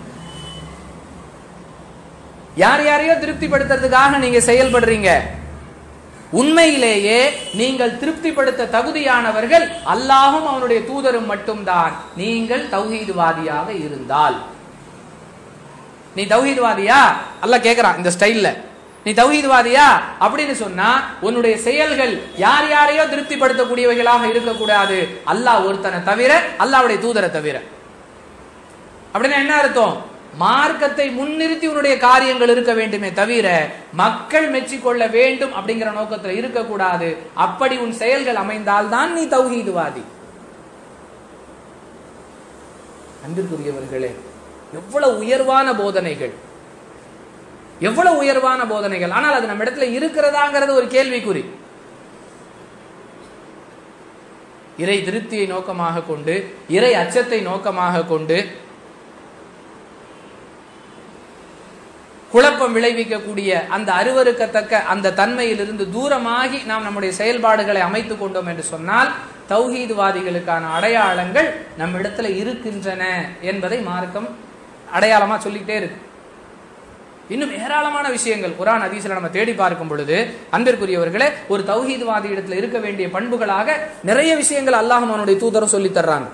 யார் யாரையோ திருப்திப்படுத்துறதுக்காக நீங்க செயல்படுறீங்க உண்மையிலேயே நீங்கள் திருப்திப்படுத்த தகுதியானவர்கள் அல்லாஹும் அவனுடைய தூதரும் மட்டும்தான் நீங்கள் தௌஹீதுவாதியாக இருந்தால் நீ தௌஹீதுவாதியா அல்லாஹ் கேக்குறான் இந்த ஸ்டைல்ல நீ தௌஹீத்வாதியா அப்படின்னு சொன்னா உன்னுடைய செயல்கள் யார் யாரையோ திருப்திப்படுத்தக்கூடியவைகளாக இருக்கக்கூடாது அல்லாஹ் ஒருத்தனை தவிர அல்லாவுடைய தூதரை தவிர அப்படின்னா என்ன அர்த்தம் மார்க்கத்தை முன்னிறுத்தி உன்னுடைய காரியங்கள் இருக்க வேண்டுமே தவிர மக்கள் மெச்சிக்கொள்ள வேண்டும் அப்படிங்கிற நோக்கத்துல இருக்கக்கூடாது அப்படி உன் செயல்கள் அமைந்தால்தான் நீ தௌஹீதுவாதி அன்பிற்குரியவர்களே எவ்வளவு உயர்வான போதனைகள் எவ்வளவு உயர்வான போதனைகள் ஆனால் அது நம்ம இடத்துல இருக்கிறதாங்கிறது ஒரு கேள்விக்குறி இறை திருப்தியை நோக்கமாக கொண்டு இறை அச்சத்தை நோக்கமாக கொண்டு குழப்பம் விளைவிக்கக்கூடிய அந்த அருவருக்கத்தக்க அந்த தன்மையிலிருந்து தூரமாகி நாம் நம்முடைய செயல்பாடுகளை அமைத்துக் கொண்டோம் என்று சொன்னால் தௌஹீதுவாதிகளுக்கான அடையாளங்கள் நம்ம இடத்துல இருக்கின்றன என்பதை மார்க்கம் அடையாளமா சொல்லிக்கிட்டே இருக்கு இன்னும் ஏராளமான விஷயங்கள் குரான் ஹதீஸ்ல நம்ம தேடி பார்க்கும் பொழுது அன்பிற்குரியவர்களே ஒரு தௌஹீத்வாதி இடத்துல இருக்க வேண்டிய பண்புகளாக நிறைய விஷயங்கள் அல்லாஹ் அவனுடைய தூதரும் சொல்லி தர்றாங்க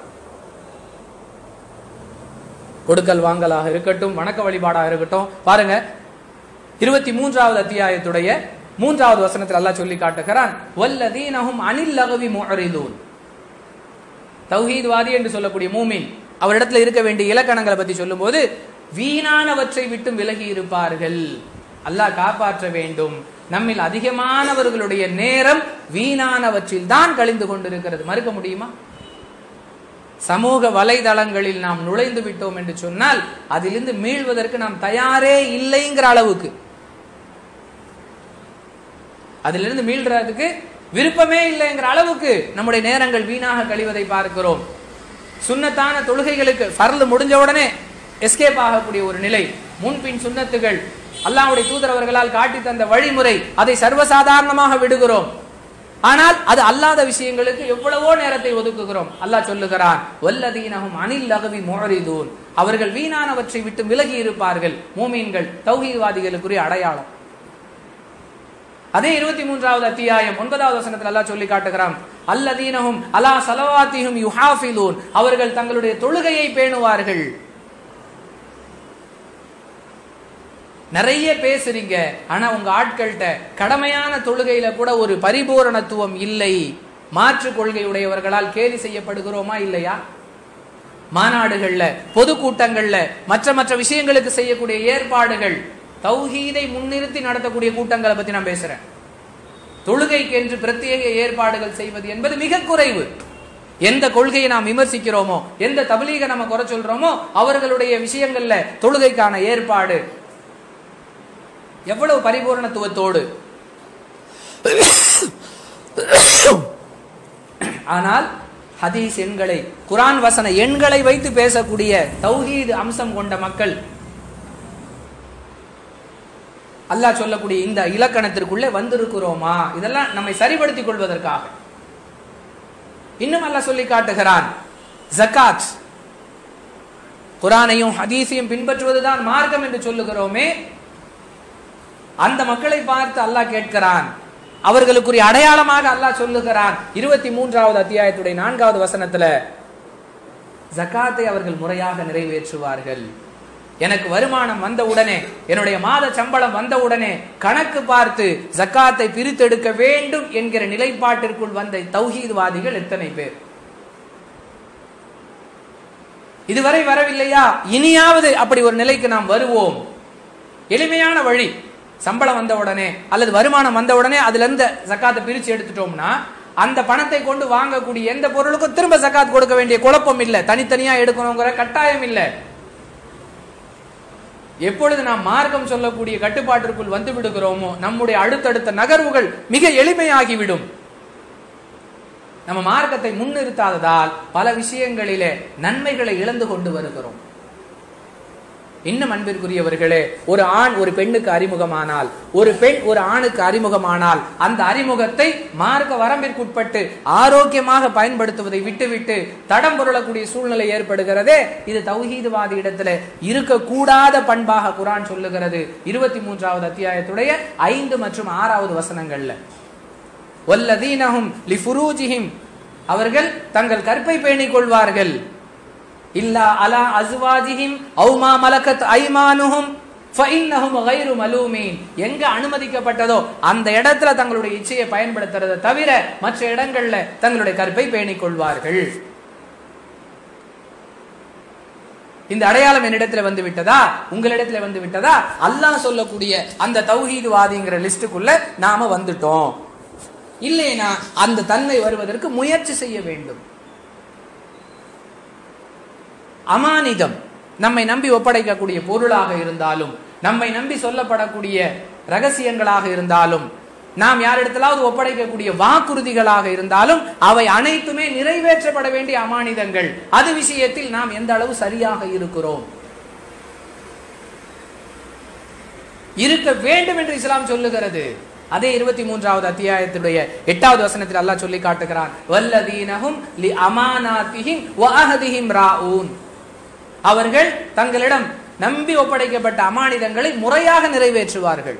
கொடுக்கல் வாங்கலாக இருக்கட்டும் வணக்க வழிபாடாக இருக்கட்டும் பாருங்க இருபத்தி மூன்றாவது அத்தியாயத்துடைய மூன்றாவது வசனத்தில் அல்லாஹ் சொல்லி காட்டுகிறான் வல்லதீனஹும் அனில் லகவி முஅரிதூன் தௌஹீத்வாதி என்று சொல்லக்கூடிய மூமின் அவரிடத்துல இருக்க வேண்டிய இலக்கணங்களை பத்தி சொல்லும்போது வீணானவற்றை விட்டு விலகி இருப்பார்கள் அல்லாஹ் காப்பாற்ற வேண்டும் நம்மில் அதிகமானவர்களுடைய நேரம் வீணானவற்றில் தான் கழிந்து கொண்டிருக்கிறது மறுக்க முடியுமா சமூக வலைதளங்களில் நாம் நுழைந்து விட்டோம் என்று சொன்னால் அதிலிருந்து மீள்வதற்கு நாம் தயாரே இல்லைங்கிற அளவுக்கு அதிலிருந்து மீள்றதுக்கு விருப்பமே இல்லைங்கிற அளவுக்கு நம்முடைய நேரங்கள் வீணாக கழிவதை பார்க்கிறோம் சுன்னத்தான தொழுகைகளுக்கு ஃபர்லு முடிஞ்ச உடனே எஸ்கேப் ஆகக்கூடிய ஒரு நிலை முன்பின் சுன்னத்துகள் அல்லாஹ்வுடைய தூதர் அவர்களால் காட்டி தந்த வழிமுறை அதை சர்வசாதாரணமாக விடுகிறோம் ஆனால் அது அல்லாத விஷயங்களுக்கு எவ்வளவோ நேரத்தை ஒதுக்குகிறோம் அல்லாஹ் சொல்லுகிறான் வல்லதீனஹும் அனில் லகவி முஹரிதூன் அவர்கள் வீணானவற்றை விட்டு விலகி இருப்பார்கள் மூமீன்கள் தௌஹீத்வாதிகளுக்குரிய அடையாளம் அதே இருபத்தி மூன்றாவது அத்தியாயம் ஒன்பதாவது வசனத்தில் அல்லாஹ் சொல்லி காட்டுகிறான் அல்லதீனஹும் அலா சலவாத்திஹும் யுஹாஃபிலூன் அவர்கள் தங்களுடைய தொழுகையை பேணுவார்கள் நிறைய பேசுறீங்க ஆனா உங்க ஆட்கள்கிட்ட கடமையான தொழுகையில கூட ஒரு பரிபூரணத்துவம் இல்லை மாற்று கொள்கையுடையவர்களால் கேலி செய்யப்படுகிறோமா இல்லையா மாநாடுகள்ல பொதுக்கூட்டங்கள்ல மற்ற மற்ற விஷயங்களுக்கு செய்யக்கூடிய ஏற்பாடுகள் தௌஹீதை முன்னிறுத்தி நடத்தக்கூடிய கூட்டங்களை பத்தி நான் பேசுறேன் தொழுகைக்கு என்று பிரத்யேக ஏற்பாடுகள் செய்வது என்பது மிக குறைவு எந்த கொள்கையை நாம் விமர்சிக்கிறோமோ எந்த தபலீக நம்ம குறை சொல்றோமோ அவர்களுடைய விஷயங்கள்ல தொழுகைக்கான ஏற்பாடு எவ்வளவு பரிபூரணத்துவத்தோடு ஆனால் ஹதீஸ் எண்களை குரான் வசன எண்களை வைத்து பேசக்கூடிய தௌஹீது அம்சம் கொண்ட மக்கள் அல்லாஹ் சொல்லக்கூடிய இந்த இலக்கணத்திற்குள்ளே வந்திருக்கிறோமா இதெல்லாம் நம்மை சரிபடுத்திக் கொள்வதற்காக இன்னும் அல்லாஹ் சொல்லி காட்டுகிறான் ஜகாத் குரானையும் ஹதீஸையும் பின்பற்றுவதுதான் மார்க்கம் என்று சொல்லுகிறோமே அந்த மக்களை பார்த்து அல்லாஹ் கேட்கிறான் அவர்களுக்குரிய அடையாளமாக அல்லாஹ் சொல்லுகிறான் இருபத்தி மூன்றாவது அத்தியாயத்துடைய நான்காவது வசனத்துல ஜக்காத்தை அவர்கள் முறையாக நிறைவேற்றுவார்கள் எனக்கு வருமானம் வந்த உடனே என்னுடைய மாத சம்பளம் வந்த உடனே கணக்கு பார்த்து ஜக்காத்தை பிரித்தெடுக்க வேண்டும் என்கிற நிலைப்பாட்டிற்குள் வந்த தௌஹீத்வாதிகள் எத்தனை பேர் இதுவரை வரவில்லையா இனியாவது அப்படி ஒரு நிலைக்கு நாம் வருவோம் எளிமையான வழி சம்பளம் வந்த உடனே அல்லது வருமானம் வந்த உடனே அதுல இருந்து ஜக்காத்தை பிரிச்சு எடுத்துட்டோம்னா அந்த பணத்தை கொண்டு வாங்கக்கூடிய எந்த பொருளுக்கும் திரும்ப ஜக்காத் கொடுக்க வேண்டிய குழப்பம் இல்லை தனித்தனியா எடுக்கணுங்கிற கட்டாயம் இல்லை எப்பொழுது நாம் மார்க்கம் சொல்லக்கூடிய கட்டுப்பாட்டிற்குள் வந்து விடுகிறோமோ நம்முடைய அடுத்தடுத்த நகர்வுகள் மிக எளிமையாகிவிடும் நம்ம மார்க்கத்தை முன்னிறுத்தாததால் பல விஷயங்களிலே நன்மைகளை இழந்து கொண்டு வருகிறோம் இன்னும் அன்பிற்குரியவர்களே ஒரு ஆண் ஒரு பெண்ணுக்கு அறிமுகமானால் ஒரு பெண் ஒரு ஆணுக்கு அறிமுகமானால் அந்த அறிமுகத்தை மார்க்க வரம்பிற்குட்பட்டு ஆரோக்கியமாக பயன்படுத்துவதை விட்டுவிட்டு தடம் புரளக்கூடிய சூழ்நிலை ஏற்படுகிறதே இது தௌஹீதுவாதி இடத்துல இருக்கக்கூடாத பண்பாக குரான் சொல்லுகிறது இருபத்தி மூன்றாவது அத்தியாயத்துடைய ஐந்து மற்றும் ஆறாவது வசனங்கள்ல வல்லதீனஹும் லிஃபுரூஜிஹிம் அவர்கள் தங்கள் கற்பை பேணிக் கொள்வார்கள் இல்லா அலா அஸ்வாஜிஹிம் அவுமா மலக்கத் ஐமானுஹும் ஃபஇன்னஹும் கைரு மலூமீன் எங்க அனுமதிக்கப்பட்டதோ அந்த இடத்துல தங்களுடைய இச்சையை பயன்படுத்துறதை தவிர மற்ற இடங்கள்ல தங்களுடைய கற்பை பேணிக் கொள்வார்கள் இந்த அடையாளம் என்னிடத்துல வந்து விட்டதா உங்களிடத்துல வந்து விட்டதா அல்லாஹ் சொல்லக்கூடிய அந்த தௌஹீதுவாதிங்கிற லிஸ்டுக்குள்ள நாம வந்துட்டோம் இல்லைனா அந்த தன்மை வருவதற்கு முயற்சி செய்ய வேண்டும் அமானிதம் நம்மை நம்பி ஒப்படைக்கக்கூடிய பொருளாக இருந்தாலும் நம்மை நம்பி சொல்லப்படக்கூடிய ரகசியங்களாக இருந்தாலும் நாம் யாரிடத்திலாவது ஒப்படைக்கக்கூடிய வாக்குறுதிகளாக இருந்தாலும் அவை அனைத்துமே நிறைவேற்றப்பட வேண்டிய அமானிதங்கள் அது விஷயத்தில் நாம் எந்த அளவு சரியாக இருக்கிறோம் இருக்க வேண்டும் என்று இஸ்லாம் சொல்லுகிறது அதே இருபத்தி மூன்றாவது அத்தியாயத்துடைய எட்டாவது வசனத்தில் அல்லாஹ் சொல்லி காட்டுகிறான் வல்லதீனஹும் லி அமானாத்திஹிம் வஅஹதிஹிம் ராஊன் அவர்கள் தங்களிடம் நம்பி ஒப்படைக்கப்பட்ட அமானிதங்களை முறையாக நிறைவேற்றுவார்கள்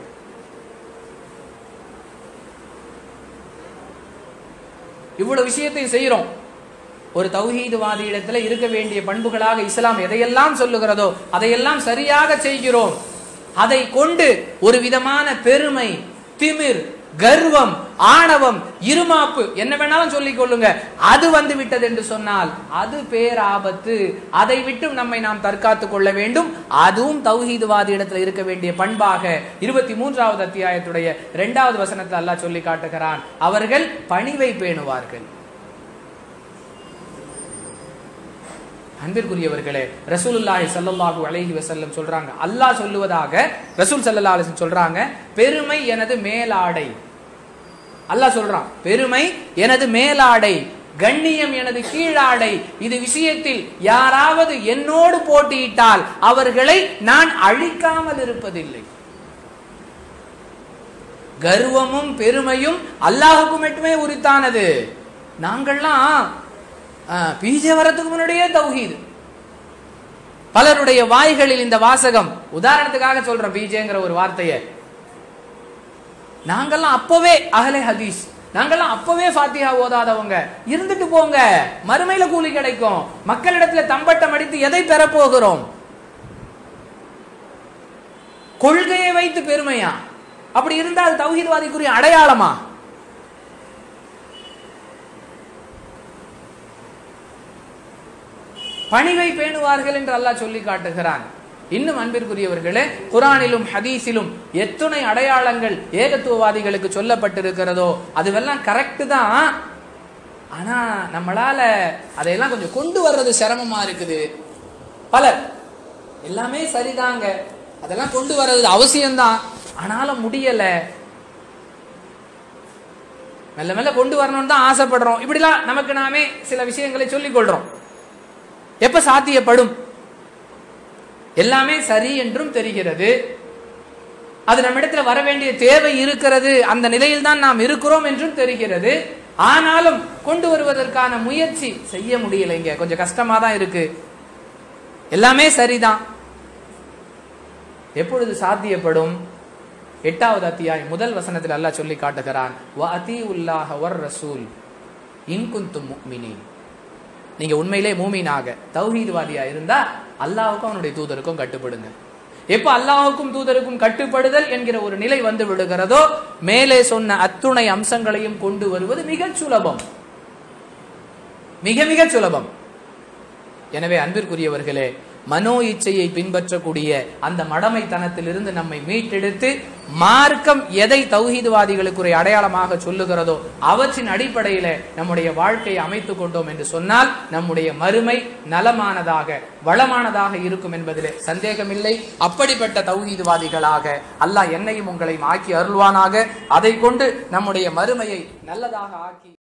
இவ்வளவு விஷயத்தை செய்யறோம் ஒரு தௌஹீதுவாதி இடத்துல இருக்க வேண்டிய பண்புகளாக இஸ்லாம் எதையெல்லாம் சொல்லுகிறதோ அதையெல்லாம் சரியாக செய்கிறோம் அதை கொண்டு ஒரு விதமான பெருமை திமிர் கர்வம் ஆணவம் இருமாப்பு என்ன வேணாலும் சொல்லிக் கொள்ளுங்க அது வந்து விட்டது என்று சொன்னால் அது பேராபத்து அதை விட்டும் நம்மை நாம் தற்காத்துக் கொள்ள வேண்டும் அதுவும் தௌஹீதுவாதி இடத்துல இருக்க வேண்டிய பண்பாக இருபத்தி மூன்றாவது அத்தியாயத்துடைய இரண்டாவது வசனத்தை அல்லாஹ் சொல்லி காட்டுகிறான் அவர்கள் பணிவை பேணுவார்கள் அன்பிற்குரியவர்களே ரசூலுல்லாஹி ஸல்லல்லாஹு அலைஹி வஸல்லம் சொல்றாங்க அல்லாஹ் சொல்லுவதாக ரசூல் ஸல்லல்லாஹு அலைஹி வஸல்லம் சொல்றாங்க பெருமை எனது மேலாடை அல்லாஹ் சொல்றான் பெருமை எனது மேலாடை கண்ணியம் எனது கீழாடை இது விஷயத்தில் யாராவது என்னோடு போட்டியிட்டால் அவர்களை நான் அழிக்காமல் இருப்பதில்லை கர்வமும் பெருமையும் அல்லாஹுக்கு மட்டுமே உரித்தானது நாங்கள்லாம் பிஜே வரத்துக்கு முன்னாடியே தௌஹீது பலருடைய வாய்களில் இந்த வாசகம் உதாரணத்துக்காக சொல்றேன் பிஜேங்கிற ஒரு வார்த்தையை நாங்கெல்லாம் அப்பவே அகலே ஹதீஸ் நாங்கெல்லாம் அப்பவே ஃபாத்திஹா ஓதாதவங்க இருந்துட்டு போங்க மறுமையில கூலி கிடைக்கும் மக்களிடத்துல தம்பட்டம் அடித்து எதை பெறப்போகிறோம் கொள்கையை வைத்து பெருமையா அப்படி இருந்தால் தௌஹீத்வாதிக்குரிய அடையாளமா பணிவை பேணுவார்கள் என்று அல்லாஹ் சொல்லி காட்டுகிறான் இன்னும் அன்பிற்குரியவர்களே குரானிலும் ஹதீஸிலும் எத்துணை அடையாளங்கள் ஏகத்துவவாதிகளுக்கு சொல்லப்பட்டிருக்கிறதோ அதுவெல்லாம் கரெக்ட் தான் ஆனா நம்மளால அதையெல்லாம் கொஞ்சம் கொண்டு வர்றது சிரமமா இருக்குது பலர் எல்லாமே சரிதாங்க அதெல்லாம் கொண்டு வர்றது அவசியம்தான் ஆனாலும் முடியல மெல்ல மெல்ல கொண்டு வரணும்னு தான் ஆசைப்படுறோம் இப்படிலாம் நமக்கு நாமே சில விஷயங்களை சொல்லிக் கொள்றோம் எப்ப சாத்தியப்படும் எல்லாமே சரி என்றும் தெரிகிறது அது நம்மிடத்துல வர வேண்டிய தேவை இருக்கிறது அந்த நிலையில் தான் நாம் இருக்கிறோம் என்றும் தெரிகிறது ஆனாலும் கொண்டு வருவதற்கான முயற்சி செய்ய முடியலைங்க கொஞ்சம் கஷ்டமா தான் இருக்கு எல்லாமே சரிதான் எப்பொழுது சாத்தியப்படும் எட்டாவது அத்தியாயம் முதல் வசனத்தில் அல்லாஹ் சொல்லி காட்டுகிறான் வ உல்லாஹ வர் ரசூல் இன்குந்தும் முக்மினின் நீங்க உண்மையிலே மூமீனாக தௌஹீத்வாதியா இருந்தா அல்லாஹுக்கும் அவனுடைய தூதருக்கும் கட்டுப்படுங்க எப்ப அல்லாஹுக்கும் தூதருக்கும் கட்டுப்படுதல் என்கிற ஒரு நிலை வந்து விடுகிறதோ மேலே சொன்ன அத்துணை அம்சங்களையும் கொண்டு வருவது மிக சுலபம் மிக மிக சுலபம் எனவே அன்பிற்குரியவர்களே மனோ இச்சையை பின்பற்றக்கூடிய அந்த மடமைத்தனத்திலிருந்து நம்மை மீட்டெடுத்து மார்க்கம் எதை தௌஹீதுவாதிகளுக்குரிய அடையாளமாக சொல்லுகிறதோ அவற்றின் அடிப்படையில நம்முடைய வாழ்க்கையை அமைத்துக் கொண்டோம் என்று சொன்னால் நம்முடைய மறுமை நலமானதாக வளமானதாக இருக்கும் என்பதிலே சந்தேகமில்லை அப்படிப்பட்ட தௌஹீதுவாதிகளாக அல்லாஹ் என்னையும் உங்களையும் ஆக்கி அருள்வானாக அதை கொண்டு நம்முடைய மறுமையை நல்லதாக ஆக்கி